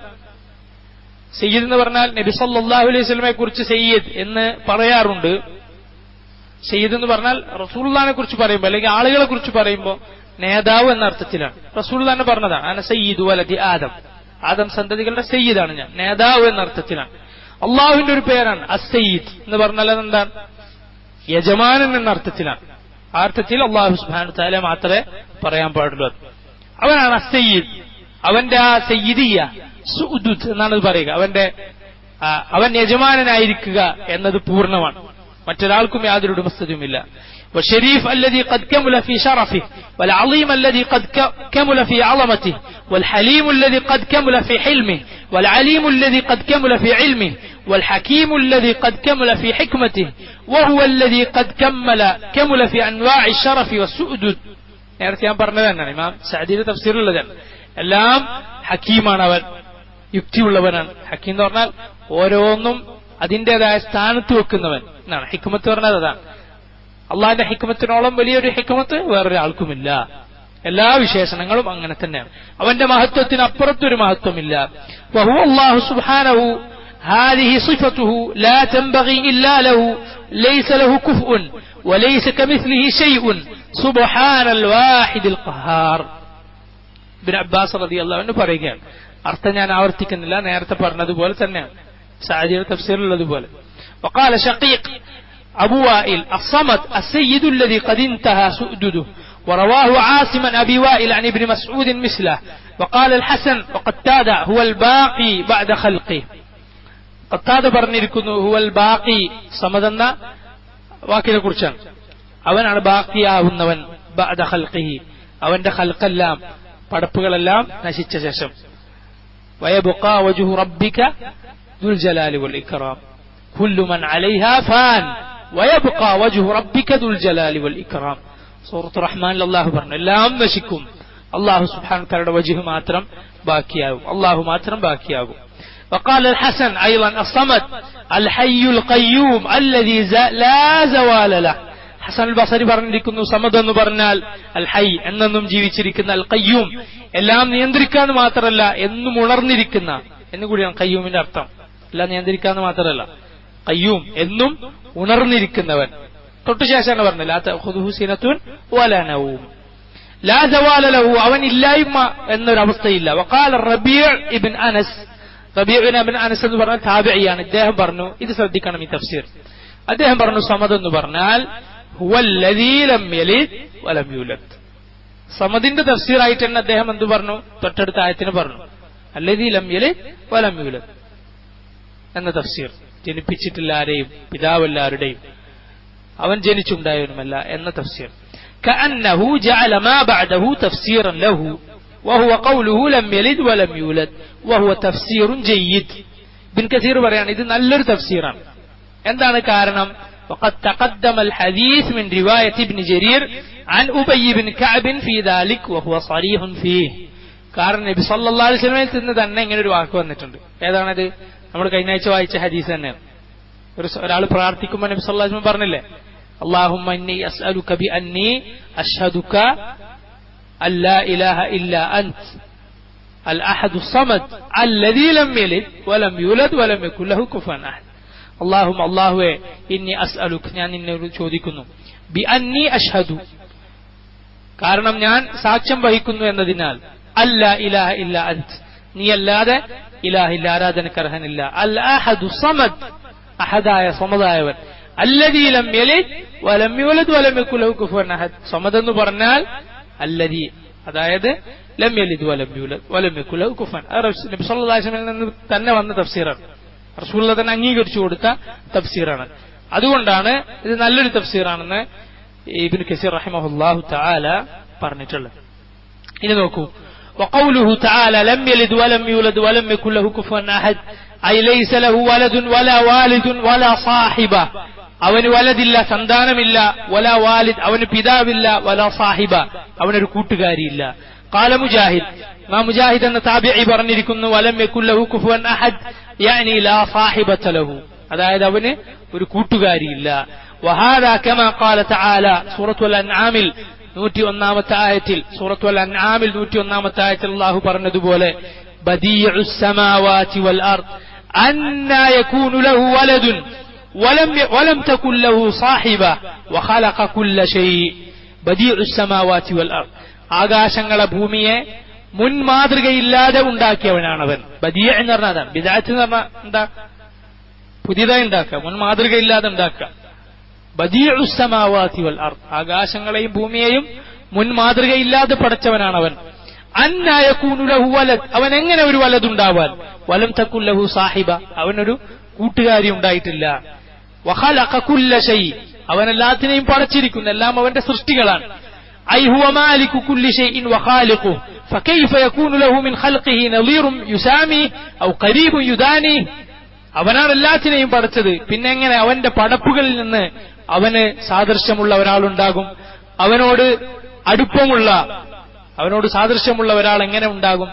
സയ്യിദ് എന്ന് പറഞ്ഞാൽ നബി സല്ലല്ലാഹു അലൈഹി വസല്ലമയെ കുറിച്ച് സയ്യിദ് എന്ന് പറയാറുണ്ട് സയ്യിദ് എന്ന് പറഞ്ഞാൽ റസൂലുള്ളാഹിനെ കുറിച്ച് പറയുമ്പോൾ അല്ലെങ്കിൽ ആളുകളെ കുറിച്ച് പറയുമ്പോൾ നേതാവ് എന്ന അർത്ഥത്തിലാണ് റസൂൽ തന്നെ പറഞ്ഞതാണ് അന സയ്യിദ് വലതി ആദം ആദം സന്തതികളുടെ സയ്യിദാണ് ഞാൻ നേതാവ് എന്ന അർത്ഥത്തിലാണ് അള്ളാഹുവിന്റെ ഒരു പേരാണ് അസയ്യിദ് എന്ന് പറഞ്ഞാൽ അതെന്താണ് യജമാനൻ എന്ന അർത്ഥത്തിലാണ് ആ അർത്ഥത്തിൽ അള്ളാഹു സുബാനു താല മാത്രമേ പറയാൻ പാടുള്ളൂ അത്. അവനാണ് അസയ്യിദ് അവന്റെ ആ സയ്യിദിയ സുഉദുദ് എന്നാണ് ഇത് പറയുക അവന്റെ ആ, അവൻ യജമാനനായിരിക്കുക എന്നത് പൂർണ്ണമാണ് മറ്റൊരാൾക്കും യാതൊരു ഉടമസ്ഥതയുമില്ല والشريف الذي قد كمل في شرفه والعظيم الذي قد ك- كمل في عظمته والحليم الذي قد كمل في حلمه والعليم الذي قد كمل في علمه والحكيم الذي قد كمل في حكمته وهو الذي قد كمل كمل في أنواع الشرف والسؤدد നേരത്തെ ഞാൻ പറഞ്ഞത് തന്നെയാണ് ഇമാം സഅദിയുടെ തഫ്സീറുള്ളതാണ് എല്ലാം ഹക്കീമാണ് അവൻ യുക്തിയുള്ളവനാണ് ഹക്കീം എന്ന് പറഞ്ഞാൽ ഓരോന്നും അതിൻ്റെതായ സ്ഥാനത്ത് വെക്കുന്നവൻ എന്നാണ് ഹിക്കുമത്ത് പറഞ്ഞത് അതാണ് അള്ളാഹിന്റെ ഹിക്കുമത്തിനോളം വലിയൊരു ഹിക്കുമത്ത് വേറൊരാൾക്കുമില്ല എല്ലാ വിശേഷണങ്ങളും അങ്ങനെ തന്നെയാണ് അവന്റെ മഹത്വത്തിന് അപ്പുറത്തൊരു മഹത്വമില്ല وهو الله سبحانه هذه صفته لا تنبغي إلا له ليس له كفء وليس كمثله شيء سبحان الواحد القهار ബിൻ അബ്ബാസ് റതി അള്ളാഹുവിന് പറയുകയാണ് അർത്ഥം ഞാൻ ആവർത്തിക്കുന്നില്ല നേരത്തെ പറഞ്ഞതുപോലെ തന്നെയാണ് സാഹചര്യ തഫ്സീറുള്ളതുപോലെ وقال شقيق أبو وائل الصمد السيد الذي قد انتهى سؤدده ورواه عاصم عن أبي وائل عن ابن مسعود مثله وقال الحسن وقتادة هو الباقي بعد خلقه قتادة പറഞ്ഞിരിക്കുന്നു هو الباقي സമദ് എന്ന വാക്കിനെ കുറിച്ചാണ് അവനാണ് ബാക്കിയാവുന്നവൻ بعد خلقه അവന്റെ ഖൽക്കെല്ലാം പടപ്പുകളെല്ലാം നശിച്ച ശേഷം വയബുക്കാ വജുഹു റബ്ബിക ദുൽ ജലാലി വൽ ഇക്റാം കുല്ലു മൻ അലൈഹ ഫാൻ വയബ്ഖ വജ്ഹു റബ്ബിക ദുൽ ജലാലി വൽ ഇക്റാം സൂറത്ത് റഹ്മാനിൽ അല്ലാഹു പറഞ്ഞു എല്ലാം നശിക്കും അള്ളാഹു സുബ്ഹാനഹു തആലയുടെ വജ്ഹ് മാത്രം ബാക്കിയാകും അള്ളാഹു മാത്രം ബാക്കിയാകും وقال الحسن أيضا الصمد الحي القيوم الذي لا زوال له ഹസൻ അൽ ബസരി പറഞ്ഞിരിക്കുന്നു സമദ് എന്ന് പറഞ്ഞാൽ അൽ ഹൈ എന്നെന്നും ജീവിച്ചിരിക്കുന്ന അൽ കയ്യൂം എല്ലാം നിയന്ത്രിക്കാന്ന് മാത്രമല്ല എന്നും ഉണർന്നിരിക്കുന്ന എന്ന് കൂടിയാണ് കയ്യൂമിന്റെ അർത്ഥം എല്ലാം നിയന്ത്രിക്കാന്ന് മാത്രമല്ല കയ്യൂം എന്നും ഉണർന്നിരിക്കുന്നവൻ തൊട്ടു ശേഷമാണ് പറഞ്ഞത് സിനത്തുൻ വലനവും ലാ ജവാല ലഹു അവൻ ഇല്ലായ്മ എന്നൊരവസ്ഥയില്ല വക്കാല റബിയ ഇബിൻ അനസ് റബിയബിൻ അബിൻ അനസ് എന്ന് പറഞ്ഞാൽ താബിയാണ് ഇദ്ദേഹം പറഞ്ഞു ഇത് ശ്രദ്ധിക്കണം ഈ തഫ്സീർ അദ്ദേഹം പറഞ്ഞു സമദ് എന്ന് പറഞ്ഞാൽ സമദിന്റെ തഫ്സീറായിട്ട് തന്നെ അദ്ദേഹം എന്ത് പറഞ്ഞു തൊട്ടടുത്ത ആയത്തിന് പറഞ്ഞു അല്ലതീ ലംയല് വലമ്യൂലത് എന്ന തഫ്സീർ ജനിപ്പിച്ചിട്ടില്ല ആരെയും പിതാവെല്ലാവരുടെയും അവൻ ജനിച്ചുണ്ടായവനുമല്ല എന്ന തഫ്സീർ كأنه جعل ما بعده تفسيرا له وهو قوله لم يلد ولم يولد وهو تفسير جيد ബിൻ കസീർ പറയാണ് ഇത് നല്ലൊരു തഫ്സീറാണ് എന്താണ് കാരണം وقد تقدم الحديث من رواية ابن جرير عن أبي بن كعب في ذلك وهو صريح فيه കാരണം നബി സല്ലല്ലാഹു അലൈഹി വസല്ലമയിൽ നിന്ന് തന്നെ ഇങ്ങനെ ഒരു വാക്ക് വന്നിട്ടുണ്ട് ഏതാണത് നമ്മൾ കഴിഞ്ഞ ആഴ്ച വായിച്ച ഹദീസ് തന്നെയാണ് ഒരു ഒരാൾ പ്രാർത്ഥിക്കുമ്പോൾ നബി സല്ലല്ലാഹു അലൈഹി വസല്ലം പറഞ്ഞില്ലേ اللهم إني أسألك بأني أشهدك أن لا إله إلا أنت الأحد الصمد الذي لم يلد ولم يولد ولم يكن له كفوا أحد اللهم الله إني أسألك ഞാൻ നിന്നോട് ചോദിക്കുന്നു ബി അന്നി അഷ്ഹദു കാരണം ഞാൻ സാക്ഷ്യം വഹിക്കുന്നു എന്നതിനാൽ അല്ല ഇലാഹ ഇല്ല അന്ത് നീ അല്ലാതെ ഇലാഹില്ല ആരാധനക്കർഹനില്ല അൽ അഹദു സമദ് അഹദായ സമതായവൻ അല്ലദീ ലം യലിദ് വലം യൂലദ് വലം യകുൽ ലഹു കുഫുവൻ അഹദ് സമദ് എന്ന് പറഞ്ഞാൽ അല്ലദീ അതായത് ലം യലിദ് വലം യൂലദ് വലം യകുൽ ലഹു കുഫുവൻ നബി സല്ലല്ലാഹു അലൈഹി വസല്ലമയിൽ നിന്ന് തന്നെ വന്ന തഫ്സീറാണ് റസൂലുള്ള തന്നെ അംഗീകരിച്ചു കൊടുത്ത തഫ്സീറാണ് അതുകൊണ്ടാണ് ഇത് നല്ലൊരു തഫ്സീറാണെന്ന് ഇബിൻ കസീർ റഹിമഹുല്ലാഹു തആല പറഞ്ഞിട്ടുള്ളത് ഇനി നോക്കൂ وقوله تعالى لم يلد ولم يولد ولم يكن له كفوا أحد أي ليس له ولد ولا والد ولا صاحبة അവന് വലതില്ല സന്താനമില്ല വല വാലിദ് അവന് പിതാവില്ല വല സാഹിബ അവനൊരു കൂട്ടുകാരിയില്ല قال മുജാഹിദ് മാ മുജാഹിദ് എന്ന താബിഈ പറഞ്ഞിരിക്കുന്നു വലം യകുല്ലഹു കുഫുവൻ അഹദ് യാനി ലാ സാഹിബത ലഹു അതായത് അവന് ഒരു കൂട്ടുകാരിയില്ല وهذا كما قال تعالى سورة الأنعام നൂറ്റി ഒന്നാമത്തെ ആയത്തിൽ സൂറത്തു അൽ അൻആമിൽ നൂറ്റി ഒന്നാമത്തെ ആയത്തിൽ അള്ളാഹു പറഞ്ഞതുപോലെ بديع السماوات والأرض أنا يكون له ولد ولم ولم تكن له صاحبة وخلق كل شيء بديع السماوات والأرض ആകാശങ്ങളെ ഭൂമിയെ മുൻ മാതൃകയില്ലാതെ ഉണ്ടാക്കിയവനാണവൻ ബദിയ എന്ന് പറഞ്ഞാൽ അതാണ് ബിദാത്ത് എന്ന് പറഞ്ഞാൽ എന്താ പുതിയതായി ഉണ്ടാക്കുക മുൻ മാതൃകയില്ലാതെ ഉണ്ടാക്കുക ബദിയുസമാവാത്തി വൽ അർ ആകാശങ്ങളെയും ഭൂമിയെയും മുൻ മാതൃകയില്ലാതെ പടച്ചവനാണവൻ അന്നായക്കൂനുലഹു വലത് അവൻ എങ്ങനെ ഒരു വലതുണ്ടാവാൻ വലം തക്കുല്ലഹു സാഹിബ അവനൊരു കൂട്ടുകാരി ഉണ്ടായിട്ടില്ല വഹലഖകുല്ല ഷൈ അവൻ എല്ലാത്തിനെയും പടച്ചിരിക്കുന്നു എല്ലാം അവന്റെ സൃഷ്ടികളാണ് أي هو مالك كل شيء وخالقه فكيف يكون له من خلقه نظير يسامي أو قريب يدانيه അവനാണ് എല്ലാത്തിനെയും പടച്ചത് പിന്നെ എങ്ങനെ അവന്റെ പടപ്പുകളിൽ നിന്ന് അവന് സാദൃശ്യമുള്ള ഒരാളുണ്ടാകും അവനോട് അടുപ്പമുള്ള അവനോട് സാദൃശ്യമുള്ള ഒരാൾ എങ്ങനെ ഉണ്ടാകും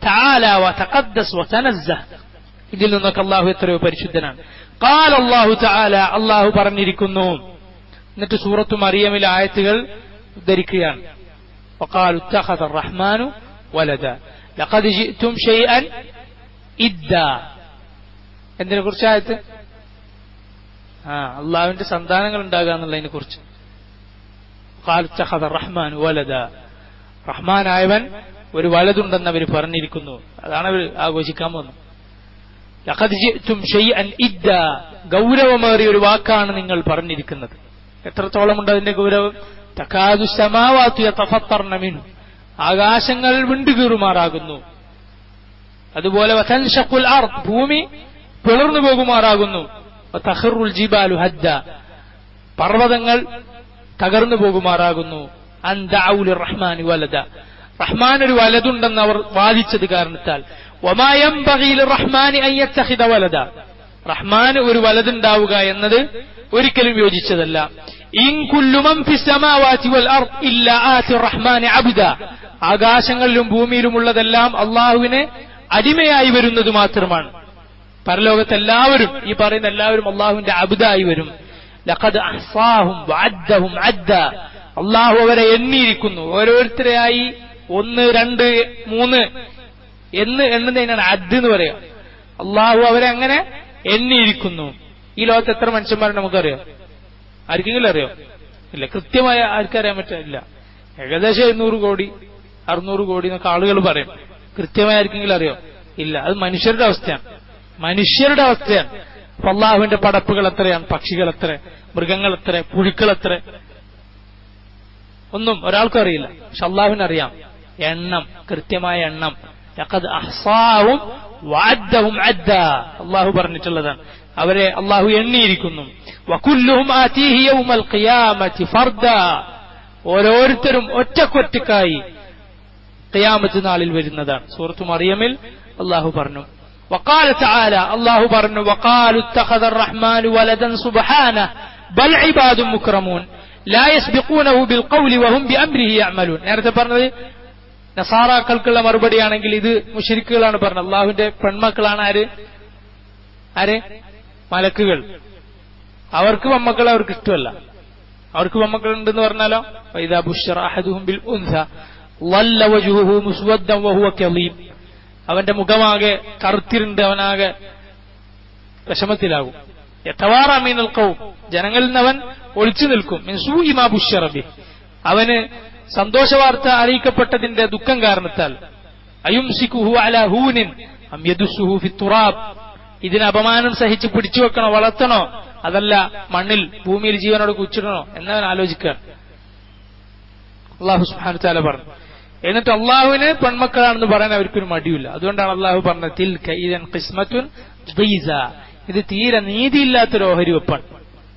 ഇതിൽ നിന്നൊക്കെ അള്ളാഹു എത്രയോ പരിശുദ്ധനാണ് കാൽ അള്ളാഹു താല അള്ളാഹു പറഞ്ഞിരിക്കുന്നു എന്നിട്ട് സൂറത്തു മറിയമിലെ ആയത്തുകൾ ഉദ്ധരിക്കുകയാണ് وقالوا اتخذ الرحمن ولدا لقد جئتم شيئا إدا എന്തിനെ കുറിച്ചായത് ആ അള്ളാഹുവിന്റെ സന്താനങ്ങൾ ഉണ്ടാകുക എന്നുള്ളതിനെ കുറിച്ച് റഹ്മാൻ വലത റഹ്മാനായവൻ ഒരു വലതുണ്ടെന്ന് അവർ പറഞ്ഞിരിക്കുന്നു അതാണ് അവർ ആഘോഷിക്കാൻ പോകുന്നത് ഇദ്ദ ഗൗരവമേറിയ ഒരു വാക്കാണ് നിങ്ങൾ പറഞ്ഞിരിക്കുന്നത് എത്രത്തോളം ഉണ്ട് അതിന്റെ ഗൗരവം തക്കാതു സമാവാത്തുയ തഫത്തർണമിനു ആകാശങ്ങൾ വിണ്ടുകീറുമാറാകുന്നു അതുപോലെ വസൻഷക്കുൽ ആർ ഭൂമി പിളർന്നു പോകുമാറാകുന്നു തഹറുൽ ജിബാലു ഹജ്ജ പർവ്വതങ്ങൾ തകർന്നു പോകുമാറാകുന്നു അന്ദൌലി റഹ്മാൻ വലദ റഹ്മാൻ ഒരു വലതുണ്ടെന്ന് അവർ വാദിച്ചത് കാരണത്താൽ റഹ്മാൻ വലദ റഹ്മാന് ഒരു വലതുണ്ടാവുക എന്നത് ഒരിക്കലും യോജിച്ചതല്ല ഇൻ കുല്ലു മൻ ഫിസ് സമാവാതി വൽ അർദ് ഇല്ലാ ആതി റഹ്മാനി അബ്ദ ആകാശങ്ങളിലും ഭൂമിയിലുമുള്ളതെല്ലാം അള്ളാഹുവിന് അടിമയായി വരുന്നത് മാത്രമാണ് പരലോകത്ത് എല്ലാവരും ഈ പറയുന്ന എല്ലാവരും അള്ളാഹുവിന്റെ അബുദായി വരും ലഖദ് അഹ്സാഹും വഅദ്ദഹും അദ്ദ അള്ളാഹു അവരെ എണ്ണിയിരിക്കുന്നു ഓരോരുത്തരെയായി ഒന്ന് രണ്ട് മൂന്ന് എന്ന് എണ്ണുന്നതിനാണ് അദ് എന്ന് പറയുക അള്ളാഹു അവരെ അങ്ങനെ എണ്ണിയിരിക്കുന്നു ഈ ലോകത്ത് എത്ര മനുഷ്യന്മാരെ നമുക്കറിയാം ആർക്കെങ്കിലും അറിയോ ഇല്ല കൃത്യമായ ആർക്കറിയാൻ പറ്റില്ല ഏകദേശം എഴുന്നൂറ് കോടി അറുന്നൂറ് കോടി എന്നൊക്കെ ആളുകൾ പറയും കൃത്യമായി ആർക്കെങ്കിലും അറിയോ ഇല്ല അത് മനുഷ്യരുടെ അവസ്ഥയാണ് മനുഷ്യരുടെ അവസ്ഥയാണ് അപ്പൊ അള്ളാഹുവിന്റെ പടപ്പുകൾ എത്രയാണ് പക്ഷികൾ എത്ര മൃഗങ്ങൾ എത്ര പുഴുക്കൾ എത്ര ഒന്നും ഒരാൾക്കും അറിയില്ല പക്ഷെ അള്ളാഹുവിന് അറിയാം എണ്ണം കൃത്യമായ എണ്ണം ലഖദ് അഹ്സാവും വഅദ്ദഹും അദ്ദ അള്ളാഹു പറഞ്ഞിട്ടുള്ളതാണ് അവരെ അള്ളാഹു എണ്ണിയിരിക്കുന്നു വകുല്ലുഹും ആതീഹി യൗമൽ ഖിയാമത്തി ഫർദ ഓരോരുത്തരും ഒറ്റക്കൊറ്റക്കായി ഖിയാമത്ത് നാളിൽ വരുന്നതാണ് സൂറത്തു മറിയമിൽ അള്ളാഹു പറഞ്ഞു وقال تعالى الله برن وقالوا اتخذ الرحمن ولدا سبحانه بل عباد مكرمون لا يسبقونه بالقول وهم بأمره يعملون നേരത്തെ പറഞ്ഞത് നസാറാക്കൾക്കുള്ള മറുപടിയാണെങ്കിൽ ഇത് മുഷരിക്കുകളാണ് പറഞ്ഞത് അള്ളാഹുവിന്റെ പെൺമക്കളാണ് ആര് ആര് മലക്കുകൾ അവർക്ക് മമ്മക്കളെ അവർക്ക് ഇഷ്ടമല്ല അവർക്ക് മമ്മക്കൾ ഉണ്ടെന്ന് പറഞ്ഞാലോ ഇതാ ബുഷർ അഹദുഹും ബിൽ ഉൻസ വല്ല വജുഹു മുസ്വദ്ദം വഹുവ കലീം അവന്റെ മുഖമാകെ കറുത്തിരുണ്ട് അവനാകെ വിഷമത്തിലാകും യഥവാറാമീനൽ കവും ജനങ്ങളിൽ നിന്ന് അവൻ ഒളിച്ചു നിൽക്കും മിൻസൂയിമാ ബുഷറബി അവന് സന്തോഷവാർത്ത അറിയിക്കപ്പെട്ടതിന്റെ ദുഃഖം കാരണത്താൽ അയുംസിക്കുഹു അല ഹൂനിൻ അം യദുസുഹു ഫി തുറാബ് ഇതിന് അപമാനം സഹിച്ച് പിടിച്ചു വെക്കണോ വളർത്തണോ അതല്ല മണ്ണിൽ ഭൂമിയിൽ ജീവനോട് കുച്ചിടണോ എന്നവൻ ആലോചിക്കുക അള്ളാഹു സുബ്ഹാനഹു തആല പറഞ്ഞു എന്നിട്ട് അള്ളാഹുവിന് പെൺമക്കളാണെന്ന് പറയാൻ അവർക്കൊരു മടിയില്ല അതുകൊണ്ടാണ് അള്ളാഹു പറഞ്ഞത് തിൽക ഇദൻ ഖിസ്മത്തുൻ ദീസ ഇത് തീരെ നീതിയില്ലാത്തൊരു ഓഹരി വെപ്പാണ്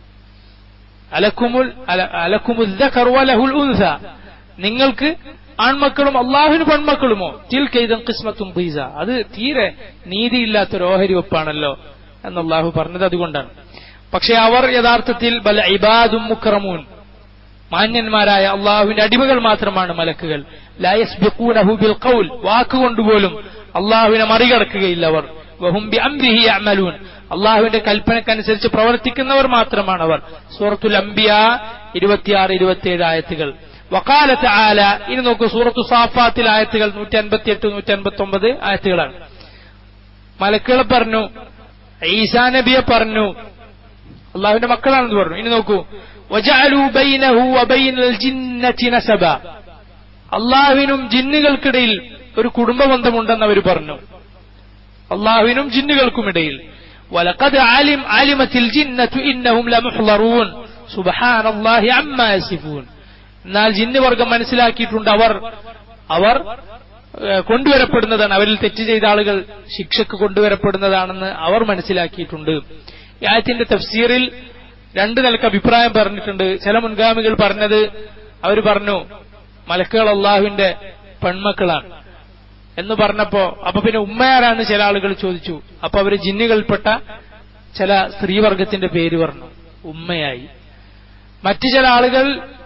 അലക്കുമുൽ അലക്കുമുൽ വലഹുൽ ഉൻസ നിങ്ങൾക്ക് ആൺമക്കളും അള്ളാഹുവിന് പെൺമക്കളുമോ തിൽ കൈതം കിസ്മത്തും ദീസ അത് തീരെ നീതിയില്ലാത്തൊരു ഓഹരി വെപ്പാണല്ലോ എന്ന് അള്ളാഹു പറഞ്ഞത് അതുകൊണ്ടാണ് പക്ഷെ അവർ യഥാർത്ഥത്തിൽ ബല ഇബാദും മുക്രമൂൻ മാന്യന്മാരായ അള്ളാഹുവിന്റെ അടിമകൾ മാത്രമാണ് മലക്കുകൾ ലായസ്ബിഖൂനഹു ബിൽ ഖൗൽ വാക്കുകൊണ്ടുപോലും അള്ളാഹുവിനെ മറികടക്കുകയില്ല അവർ വഹും ബി അംരിഹി യഅമലൂൻ അള്ളാഹുവിന്റെ കൽപ്പനക്കനുസരിച്ച് പ്രവർത്തിക്കുന്നവർ മാത്രമാണ് അവർ സൂറത്തുൽ അംബിയ ഇരുപത്തിയാറ് ഇരുപത്തിയേഴ് ആയത്തുകൾ വക്കാലത്ത് ആല ഇനി നോക്കൂ സൂറത്തു സാഫാത്തിൽ ആയത്തുകൾ നൂറ്റി അൻപത്തി എട്ട് നൂറ്റി അൻപത്തി ഒമ്പത് ആയത്തുകളാണ് മലക്കുകളെ പറഞ്ഞു ഈസാ നബിയെ പറഞ്ഞു അള്ളാഹുവിന്റെ മക്കളാണെന്ന് പറഞ്ഞു ഇനി നോക്കൂ وجعلوا بينه وبين الجنة نسبا അള്ളാഹുവിനും ജിന്നുകൾക്കിടയിൽ ഒരു കുടുംബ ബന്ധമുണ്ടെന്ന് അവർ പറഞ്ഞു അള്ളാഹുവിനും ജിന്നുകൾക്കുമിടയിൽ വലഖദ് ആലിം ആലിമത്തിൽ ജിന്നത്തു ഇന്നഹും ലമുഹ്ളറൂൻ സുബ്ഹാനല്ലാഹി അമ്മാ യസിഫൂൻ എന്നാൽ ജിന്ന് വർഗം മനസ്സിലാക്കിയിട്ടുണ്ട് അവർ അവർ കൊണ്ടുവരപ്പെടുന്നതാണ് അവരിൽ തെറ്റ് ചെയ്ത ആളുകൾ ശിക്ഷക്ക് കൊണ്ടുവരപ്പെടുന്നതാണെന്ന് അവർ മനസ്സിലാക്കിയിട്ടുണ്ട് ഈ ആയത്തിന്റെ തഫ്സീറിൽ രണ്ടു നിലക്ക് അഭിപ്രായം പറഞ്ഞിട്ടുണ്ട് ചില മുൻഗാമികൾ പറഞ്ഞത് അവർ പറഞ്ഞു മലക്കുകൾ അള്ളാഹുവിന്റെ പെൺമക്കളാണ് എന്ന് പറഞ്ഞപ്പോ അപ്പൊ പിന്നെ ഉമ്മയാരാണ് ചില ആളുകൾ ചോദിച്ചു അപ്പൊ അവര് ജിന്നുകൾപ്പെട്ട ചില സ്ത്രീവർഗത്തിന്റെ പേര് പറഞ്ഞു ഉമ്മയായി മറ്റു ചില ആളുകൾ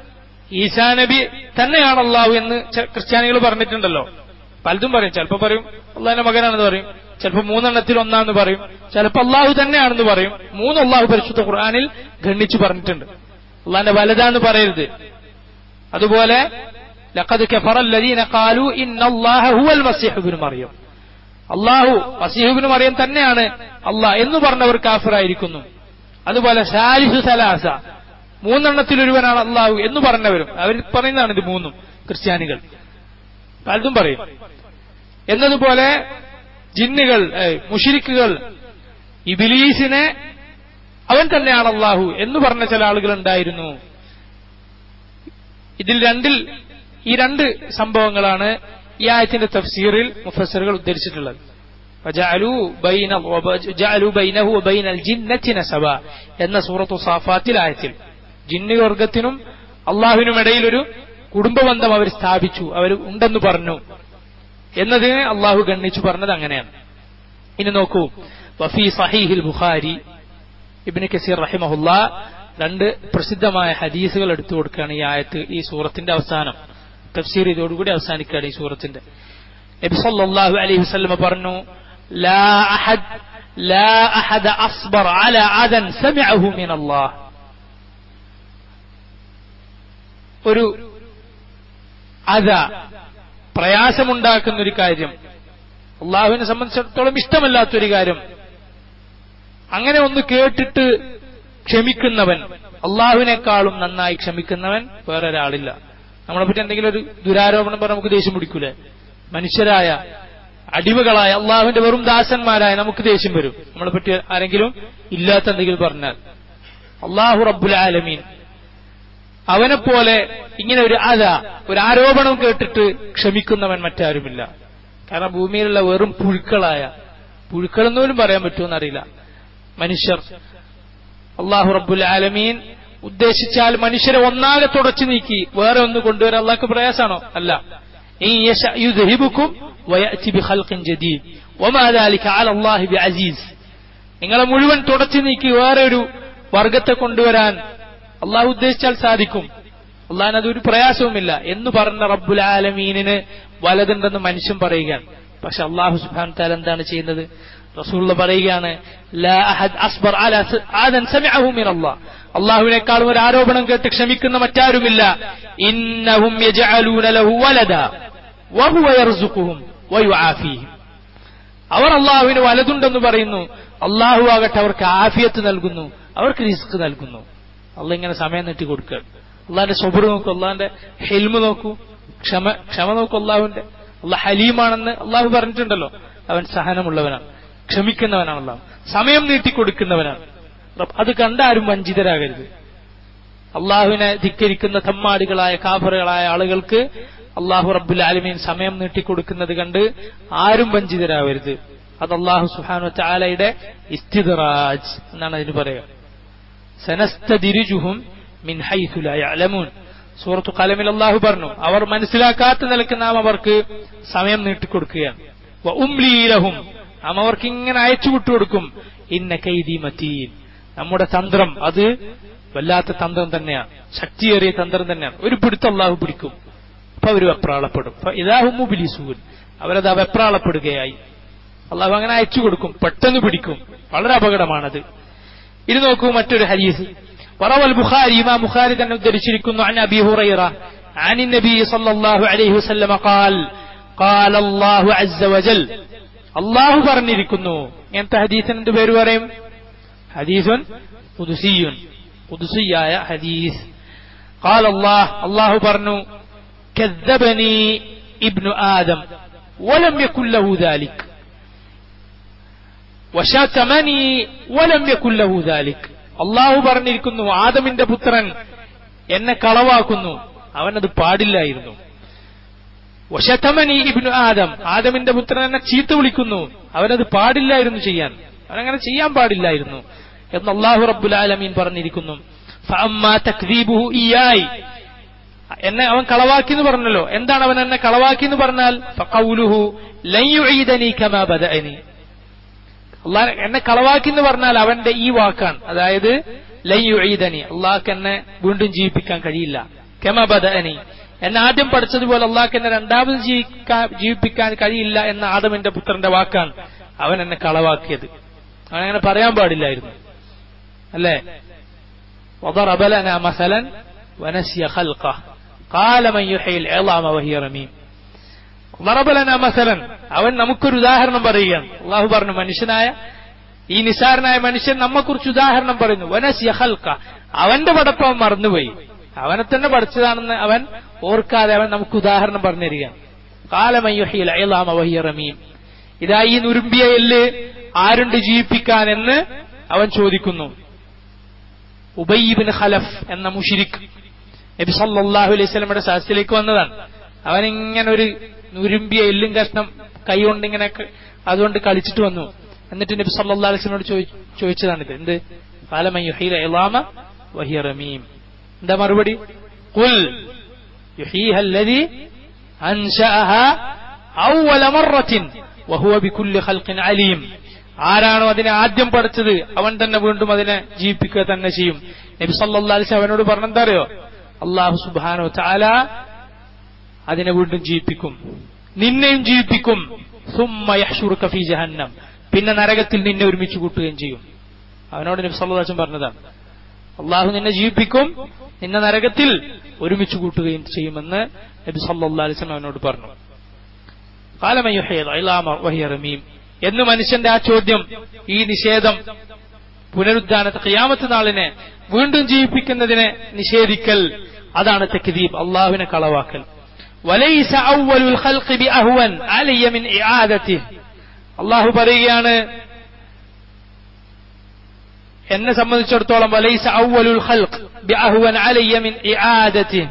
ഈസാ നബി തന്നെയാണ് അള്ളാഹു എന്ന് ക്രിസ്ത്യാനികൾ പറഞ്ഞിട്ടുണ്ടല്ലോ പലതും പറയും ചിലപ്പോ പറയും അള്ളാഹിന്റെ മകനാണെന്ന് പറയും ചിലപ്പോൾ മൂന്നെണ്ണത്തിൽ ഒന്നാന്ന് പറയും ചിലപ്പോൾ അള്ളാഹു തന്നെയാണെന്ന് പറയും മൂന്ന് അള്ളാഹു പരിശുദ്ധ ഖുർആാനിൽ ഖണ്ഡിച്ചു പറഞ്ഞിട്ടുണ്ട് അള്ളാഹിന്റെ വലുതാന്ന് പറയരുത് അതുപോലെ ലഖദ് കഫറല്ലദീന ഖാലു ഇന്നല്ലാഹ ഹുവൽ മസീഹുബ്നു മറിയം അള്ളാഹു മസീഹുബ്നു മറിയം തന്നെയാണ് അള്ളാഹ് എന്ന് പറഞ്ഞവർ കാഫിറായിരിക്കുന്നു അതുപോലെ സാലിസു സലാസ മൂന്നെണ്ണത്തിൽ ഒരുവനാണ് അള്ളാഹു എന്ന് പറഞ്ഞവരും അവർ പറയുന്നതാണ് ഇത് മൂന്നും ക്രിസ്ത്യാനികൾ പലതും പറയും എന്നതുപോലെ ജിന്നുകൾ മുഷിരിക്കുകൾ ഇബിലീസിനെ അവൻ തന്നെയാണ് അള്ളാഹു എന്ന് പറഞ്ഞ ചില ആളുകൾ ഉണ്ടായിരുന്നു ഇതിൽ രണ്ടിൽ ഈ രണ്ട് സംഭവങ്ങളാണ് ഈ ആയത്തിന്റെ തഫ്സീറിൽ മുഫസറുകൾ ഉദ്ധരിച്ചിട്ടുള്ളത് എന്ന സൂറത്തു സാഫാത്തിൽ ആയത്തിൽ ജിന്നുവർഗത്തിനും അള്ളാഹുവിനും ഇടയിൽ ഒരു കുടുംബബന്ധം അവർ സ്ഥാപിച്ചു അവർ ഉണ്ടെന്ന് പറഞ്ഞു എന്നതിനെ അള്ളാഹു ഗണ്ണിച്ചു പറഞ്ഞത് അങ്ങനെയാണ് ഇനി നോക്കൂ വഫി സഹീഹിൽ ബുഖാരി ഇബ്നു കസീർ റഹിമഹുല്ല രണ്ട് പ്രസിദ്ധമായ ഹദീസുകൾ എടുത്തു കൊടുക്കുകയാണ് ഈ ആയത്ത് ഈ സൂറത്തിന്റെ അവസാനം തഫ്സീർ ഇതോടുകൂടി അവസാനിക്കുകയാണ് ഈ സൂറത്തിന്റെ നബി സല്ലല്ലാഹു അലൈഹി വസല്ലം പറഞ്ഞു ലാ അഹദ് ലാ അഹദ അസ്ബർ അല അദൻ സമിഅഹു മിൻ അല്ലാഹ് ഒരു അത പ്രയാസമുണ്ടാക്കുന്ന ഒരു കാര്യം അള്ളാഹുവിനെ സംബന്ധിച്ചിടത്തോളം ഇഷ്ടമല്ലാത്തൊരു കാര്യം അങ്ങനെ ഒന്ന് കേട്ടിട്ട് ക്ഷമിക്കുന്നവൻ അള്ളാഹുവിനേക്കാളും നന്നായി ക്ഷമിക്കുന്നവൻ വേറെ ഒരാളില്ല നമ്മളെ പറ്റി എന്തെങ്കിലും ഒരു ദുരാരോപണം പറഞ്ഞാൽ നമുക്ക് ദേഷ്യം പിടിക്കൂലേ മനുഷ്യരായ അടിമകളായ അള്ളാഹുവിന്റെ വെറും ദാസന്മാരായ നമുക്ക് ദേഷ്യം വരും നമ്മളെ പറ്റി ആരെങ്കിലും ഇല്ലാത്ത എന്തെങ്കിലും പറഞ്ഞാൽ അള്ളാഹു റബ്ബുൽ ആലമീൻ അവനെപ്പോലെ ഇങ്ങനെ ഒരു അത ഒരു ആരോപണം കേട്ടിട്ട് ക്ഷമിക്കുന്നവൻ മറ്റാരുമില്ല കാരണം ഭൂമിയിലുള്ള വെറും പുഴുക്കളായ പുഴുക്കളെന്ന് പോലും പറയാൻ പറ്റുമെന്നറിയില്ല മനുഷ്യർ അള്ളാഹു റബ്ബുൽ ആലമീൻ ഉദ്ദേശിച്ചാൽ മനുഷ്യരെ ഒന്നാകെ തുടച്ചു നീക്കി വേറെ ഒന്ന് കൊണ്ടുവരാൻ അള്ളാഹ്ക്ക് പ്രയാസാണോ അല്ല നിങ്ങളെ മുഴുവൻ തുടച്ചു നീക്കി വേറെ ഒരു വർഗത്തെ കൊണ്ടുവരാൻ അള്ളാഹു ഉദ്ദേശിച്ചാൽ സാധിക്കും അള്ളാഹിന് അതൊരു പ്രയാസവുമില്ല എന്ന് പറഞ്ഞ റബ്ബുൽ ആലമീനിന് വലതുണ്ടെന്ന് മനുഷ്യൻ പറയുകയാണ് പക്ഷെ അള്ളാഹു സുബാൻ താൽ എന്താണ് ചെയ്യുന്നത് റസൂള്ള പറയുകയാണ് അള്ളാഹുവിനേക്കാളും ഒരു ആരോപണം കേട്ട് ക്ഷമിക്കുന്ന മറ്റാരുമില്ല ഇന്നഹും അവർ അള്ളാഹുവിന് വലതുണ്ടെന്ന് പറയുന്നു അള്ളാഹു ആകട്ടെ അവർക്ക് ആഫിയത്ത് നൽകുന്നു അവർക്ക് റിസ്ക് നൽകുന്നു അള്ള ഇങ്ങനെ സമയം നീട്ടി കൊടുക്കുകയാണ് അള്ളാഹിന്റെ സ്വബർ നോക്കൂ അള്ളാഹിന്റെ ഹെൽമ് നോക്കൂ ക്ഷമ ക്ഷമ നോക്കൂ അള്ളാഹുവിന്റെ അള്ളാഹ് ഹലീമാണെന്ന് അള്ളാഹു പറഞ്ഞിട്ടുണ്ടല്ലോ അവൻ സഹനമുള്ളവനാണ് ക്ഷമിക്കുന്നവനാണ് അള്ളാഹു സമയം നീട്ടിക്കൊടുക്കുന്നവനാണ് അത് കണ്ടാരും വഞ്ചിതരാകരുത് അള്ളാഹുവിനെ ധിക്കരിക്കുന്ന തമ്മാടികളായ കാഫറുകളായ ആളുകൾക്ക് അള്ളാഹു റബ്ബുൽ ആലമീൻ സമയം നീട്ടിക്കൊടുക്കുന്നത് കണ്ട് ആരും വഞ്ചിതരാവരുത് അത് അള്ളാഹു സുഹാനു ചാലയുടെ ഇസ്തിദറാജ് എന്നാണ് അതിന് പറയുക സനസ്തദിരുജുഹും മിൻ ഹൈസുല യഅലമൂൻ സൂറത്തു കലമിൽ അള്ളാഹു പറഞ്ഞു അവർ മനസ്സിലാക്കാത്ത നിലക്ക് നാം അവർക്ക് സമയം നീട്ടിക്കൊടുക്കുകയാണ് ഉംലീലഹും നാം അവർക്ക് ഇങ്ങനെ അയച്ചു വിട്ടുകൊടുക്കും ഇന്ന കൈദി മറ്റീൻ നമ്മുടെ തന്ത്രം അത് വല്ലാത്ത തന്ത്രം തന്നെയാണ് ശക്തിയേറിയ തന്ത്രം തന്നെയാണ് ഒരു പിടുത്തം അള്ളാഹു പിടിക്കും അപ്പൊ അവർ വെപ്രാളപ്പെടും ഇതാഹുമു ബിലിസൂൻ അവരത് വെപ്രാളപ്പെടുകയായി അള്ളാഹു അങ്ങനെ അയച്ചു കൊടുക്കും പെട്ടെന്ന് പിടിക്കും വളരെ അപകടമാണത് ഇത് നോക്കൂ മറ്റൊരു ഹരീസ് وروى البخاري ما بخاري തന്നെ ഉദ്ധരിച്ചിരിക്കുന്നു عن أبي هريرة عن النبي صلى الله عليه وسلم قال قال الله عز وجل അള്ളാഹു പറഞ്ഞിരിക്കുന്നു ഇങ്ങനത്തെ ഹദീസിന് എന്ത് പേര് പറയും ഹദീസുൻ ഉദുസിയുൻ ഉദുസിയായ ഹദീസ് قال الله الله പറഞ്ഞു كذبني ابن آدم ولم يكن له ذلك وشتمني ولم يكن له ذلك അള്ളാഹു പറഞ്ഞിരിക്കുന്നു ആദമിന്റെ പുത്രൻ എന്നെ കളവാക്കുന്നു അവനത് പാടില്ലായിരുന്നു വശതമനി ഇബ്നു ആദം ആദമിന്റെ പുത്രൻ എന്നെ ചീത്ത വിളിക്കുന്നു അവനത് പാടില്ലായിരുന്നു ചെയ്യാൻ അവനങ്ങനെ ചെയ്യാൻ പാടില്ലായിരുന്നു എന്ന് അള്ളാഹു റബ്ബുൽ ആലമീൻ പറഞ്ഞിരിക്കുന്നു എന്നെ അവൻ കളവാക്കി എന്ന് പറഞ്ഞല്ലോ എന്താണ് അവൻ എന്നെ കളവാക്കി എന്ന് പറഞ്ഞാൽ അള്ളാഹ് എന്നെ കളവാക്കി എന്ന് പറഞ്ഞാൽ അവന്റെ ഈ വാക്കാണ് അതായത് ലയ്യുഈദനി അള്ളാഹ്ക്ക് എന്നെ വീണ്ടും ജീവിപ്പിക്കാൻ കഴിയില്ല കെമബദനി എന്നെ ആദ്യം പഠിച്ചതുപോലെ അള്ളാഹ്ക്ക് എന്നെ രണ്ടാമത് ജീവിപ്പിക്കാൻ കഴിയില്ല എന്ന ആദമിന്റെ പുത്രന്റെ വാക്കാണ് അവൻ എന്നെ കളവാക്കിയത് അവൻ അങ്ങനെ പറയാൻ പാടില്ലായിരുന്നു അല്ലേ وضرب لنا مثلا ونسي خلقه قال من يحيي العظام وهي رميم ضرب لنا مثلا അവൻ നമുക്കൊരു ഉദാഹരണം പറയുകയാണ് അള്ളാഹു പറഞ്ഞു മനുഷ്യനായ ഈ നിസാരനായ മനുഷ്യൻ നമ്മെക്കുറിച്ച് ഉദാഹരണം പറയുന്നു വനസ്യ ഹൽക്ക അവന്റെ പടപ്പ് അവൻ മറന്നുപോയി അവനെ തന്നെ പഠിച്ചതാണെന്ന് അവൻ ഓർക്കാതെ അവൻ നമുക്ക് ഉദാഹരണം പറഞ്ഞു തരികയാണ് കാലമയ്യൊഹിയിൽ അയലാമ വഹിയ റമീം ഇതാ ഈ നുരുമ്പിയ എല്ല് ആരുണ്ട് ജീവിപ്പിക്കാൻ എന്ന് അവൻ ചോദിക്കുന്നു ഉബയ്യബിൻ ഖലഫ് എന്ന മുഷിരിഖ് നബി സല്ലല്ലാഹു അലൈഹി സ്വലമയുടെ സഹസിലേക്ക് വന്നതാണ് അവൻ ഇങ്ങനെ ഒരു നുരുമ്പിയ എല്ലും കഷ്ണം കൈ കൊണ്ട് ഇങ്ങനെ അതുകൊണ്ട് കളിച്ചിട്ട് വന്നു എന്നിട്ട് നബി സല്ലല്ലാഹു അലൈഹി സ്വലമോട് ചോദിച്ചതാണിത് എന്ത് കാലമയ്യുഹീല ഇളാമ വഹിയ റമീം എന്താ മറുപടി قل يحييها الذي أنشأها أول مرة وهو بكل خلق عليم ആരാണോ അതിനെ ആദ്യം പഠിച്ചത് അവൻ തന്നെ വീണ്ടും അതിനെ ജീവിപ്പിക്കുക തന്നെ ചെയ്യും നബി സല്ലല്ലാഹു അലൈഹി വസല്ലം അവനോട് പറഞ്ഞെന്താ അറിയോ അള്ളാഹു സുബ്ഹാനഹു തആല അതിനെ വീണ്ടും ജീവിപ്പിക്കും നിന്നെയും ജീവിപ്പിക്കും സുമ്മ യഹ്ശുറുക ഫീ ജഹന്നം പിന്നെ നരകത്തിൽ നിന്നെ ഒരുമിച്ച് കൂട്ടുകയും ചെയ്യും അവനോട് നബി സല്ലല്ലാഹു അലൈഹി വസല്ലം പറഞ്ഞതാണ് അള്ളാഹു നിന്നെ ജീവിപ്പിക്കും നിന്നെ നരകത്തിൽ ഒരുമിച്ച് കൂട്ടുകയും ചെയ്യുമെന്ന് നബി സല്ലല്ലാഹു അലൈഹി വസല്ലം അവനോട് പറഞ്ഞു قال من يحيي العظام وهي رميم എന്ന് മനുഷ്യന്റെ ആ ചോദ്യം ഈ നിഷേധം പുനരുദ്ധാനത്തെ ഖിയാമത്ത് നാളിനെ വീണ്ടും ജീവിപ്പിക്കുന്നതിനെ നിഷേധിക്കൽ അതാണ് തെക്കിദീബ് അള്ളാഹുവിനെ കളവാക്കൽ വലൈസ അവ്വലുൽ ഖൽഖി ബിഅഹ്വൻ അലയ്യ മിൻ ഇആദതിഹി അള്ളാഹു പറയുകയാണ് എന്നെ സംബന്ധിച്ചിടത്തോളം വലൈസ അവ്വലുൽ ഖൽഖ് ബിഅഹ്വൻ അലയ്യ മിൻ ഇആദതിഹി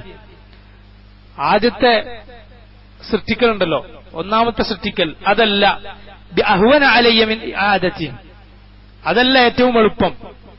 ആദ്യത്തെ സൃഷ്ടിക്കലുണ്ടല്ലോ ഒന്നാമത്തെ സൃഷ്ടിക്കൽ അതല്ല ബിഅഹ്വന അലയ്യ മിൻ ഇആദതിഹി അതല്ല ഏറ്റവും എളുപ്പം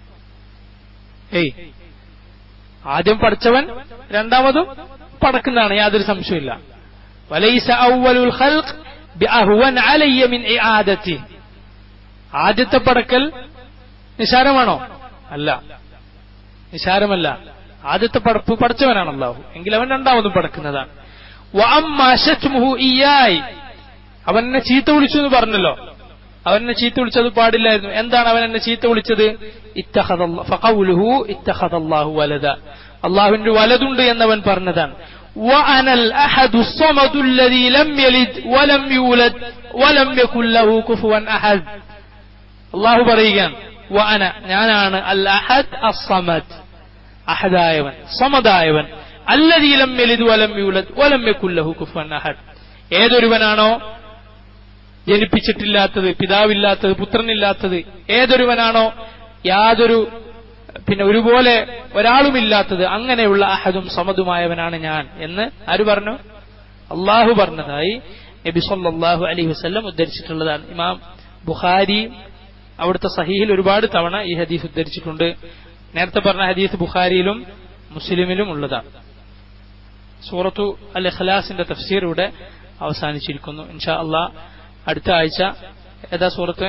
ഏയ് ആദ്യം പഠിച്ചവൻ രണ്ടാമതും പടക്കുന്നതാണ് യാതൊരു സംശയമില്ല വലൈസ അവ്വലുൽ ഖൽഖ് ബിഅഹ്വൻ അലയ്യ മിൻ ഇആദതിഹി ആദ്യത്തെ പടക്കൽ നിസാരമാണോ അല്ല നിസാരമല്ല ആദ്യത്തെ പടപ്പ് പഠിച്ചവനാണ് അള്ളാഹു എങ്കിൽ അവൻ രണ്ടാമതും പടക്കുന്നതാണ് വഅമ്മാ ശത്മുഹു ഇയ്യായി അവൻ എന്നെ ചീത്ത വിളിച്ചു എന്ന് പറഞ്ഞല്ലോ അവൻ എന്നെ ചീത്ത വിളിച്ചത് പാടില്ലായിരുന്നു എന്താണ് അവൻ എന്നെ ചീത്ത വിളിച്ചത് ഫഖൗലുഹു ഇത്തഖദല്ലാഹു വലദ അള്ളാഹുവിന്റെ വലതുണ്ട് എന്നവൻ പറഞ്ഞതാണ് وأنا الأحد الصمد الذي لم يلد ولم يولد ولم يكن له كفوا أحد അള്ളാഹു പറയുകയാണ് വഅന ഞാനാണ് അൽ അഹദ് അസ്സമദ് അഹദായവൻ സമദായവൻ അല്ലദീ ലം യലിദ് വലം യൂലദ് വലം യകുൽ ലഹു കുഫുവൻ അഹദ് ഏതൊരുവനാണോ ജനിപ്പിച്ചിട്ടില്ലാത്തത് പിതാവില്ലാത്തത് പുത്രനില്ലാത്തത് ഏതൊരുവനാണോ യാതൊരു പിന്നെ ഒരുപോലെ ഒരാളുമില്ലാത്തത് അങ്ങനെയുള്ള അഹദും സമതുമായവനാണ് ഞാൻ എന്ന് ആര് പറഞ്ഞു അള്ളാഹു പറഞ്ഞതായി നബി സല്ലല്ലാഹു അലൈഹി വസല്ലം ഉദ്ധരിച്ചിട്ടുള്ളതാണ് ഇമാം ബുഖാരി അവിടുത്തെ സഹീഹിൽ ഒരുപാട് തവണ ഈ ഹദീസ് ഉദ്ധരിച്ചിട്ടുണ്ട് നേരത്തെ പറഞ്ഞ ഹദീസ് ബുഖാരിയിലും മുസ്ലിമിലും ഉള്ളതാണ് സൂറത്തു അൽ ഇഖ്ലാസിന്റെ തഫ്സീർ ഇവിടെ അവസാനിച്ചിരിക്കുന്നു ഇൻഷാ അള്ളാ അടുത്ത ആഴ്ച ഏതാ സൂറത്ത്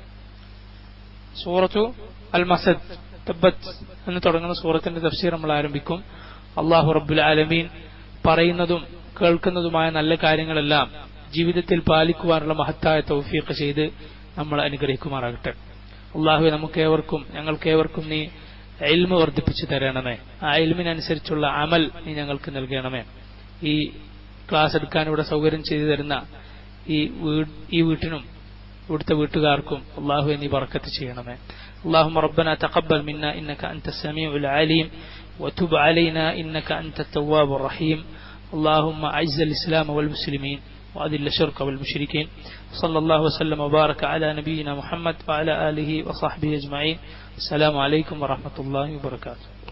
സൂറത്തു അൽ മസദ് തബ്ബത്ത് എന്ന് തുടങ്ങുന്ന സൂറത്തിന്റെ തഫ്സീർ നമ്മൾ ആരംഭിക്കും അള്ളാഹു റബ്ബുൽ ആലമീൻ പറയുന്നതും കേൾക്കുന്നതുമായ നല്ല കാര്യങ്ങളെല്ലാം ജീവിതത്തിൽ പാലിക്കുവാനുള്ള മഹത്തായ തൗഫീഖ് ചെയ്ത് നമ്മൾ അനുഗ്രഹിക്കുമാറാകട്ടെ അള്ളാഹു നമുക്കേവർക്കും ഞങ്ങൾക്കേവർക്കും നീ എൽമ വർദ്ധിപ്പിച്ചു തരണമേ ആ എൽമിനനുസരിച്ചുള്ള അമൽ നീ ഞങ്ങൾക്ക് നൽകണമേ ഈ ക്ലാസ് എടുക്കാൻ ഇവിടെ സൗകര്യം ചെയ്തു തരുന്ന ഈ ഈ വീട്ടിനും ഇവിടുത്തെ വീട്ടുകാർക്കും അള്ളാഹു നീ ബർക്കത്ത് ചെയ്യണമേ اللهم ربنا تقبل منا إنك أنت السميع العليم وتب علينا إنك أنت التواب الرحيم اللهم أعز الإسلام والمسلمين وأذل الشرك والمشركين صلى الله وسلم وبارك على نبينا محمد وعلى آله وصحبه أجمعين السلام عليكم ورحمة الله وبركاته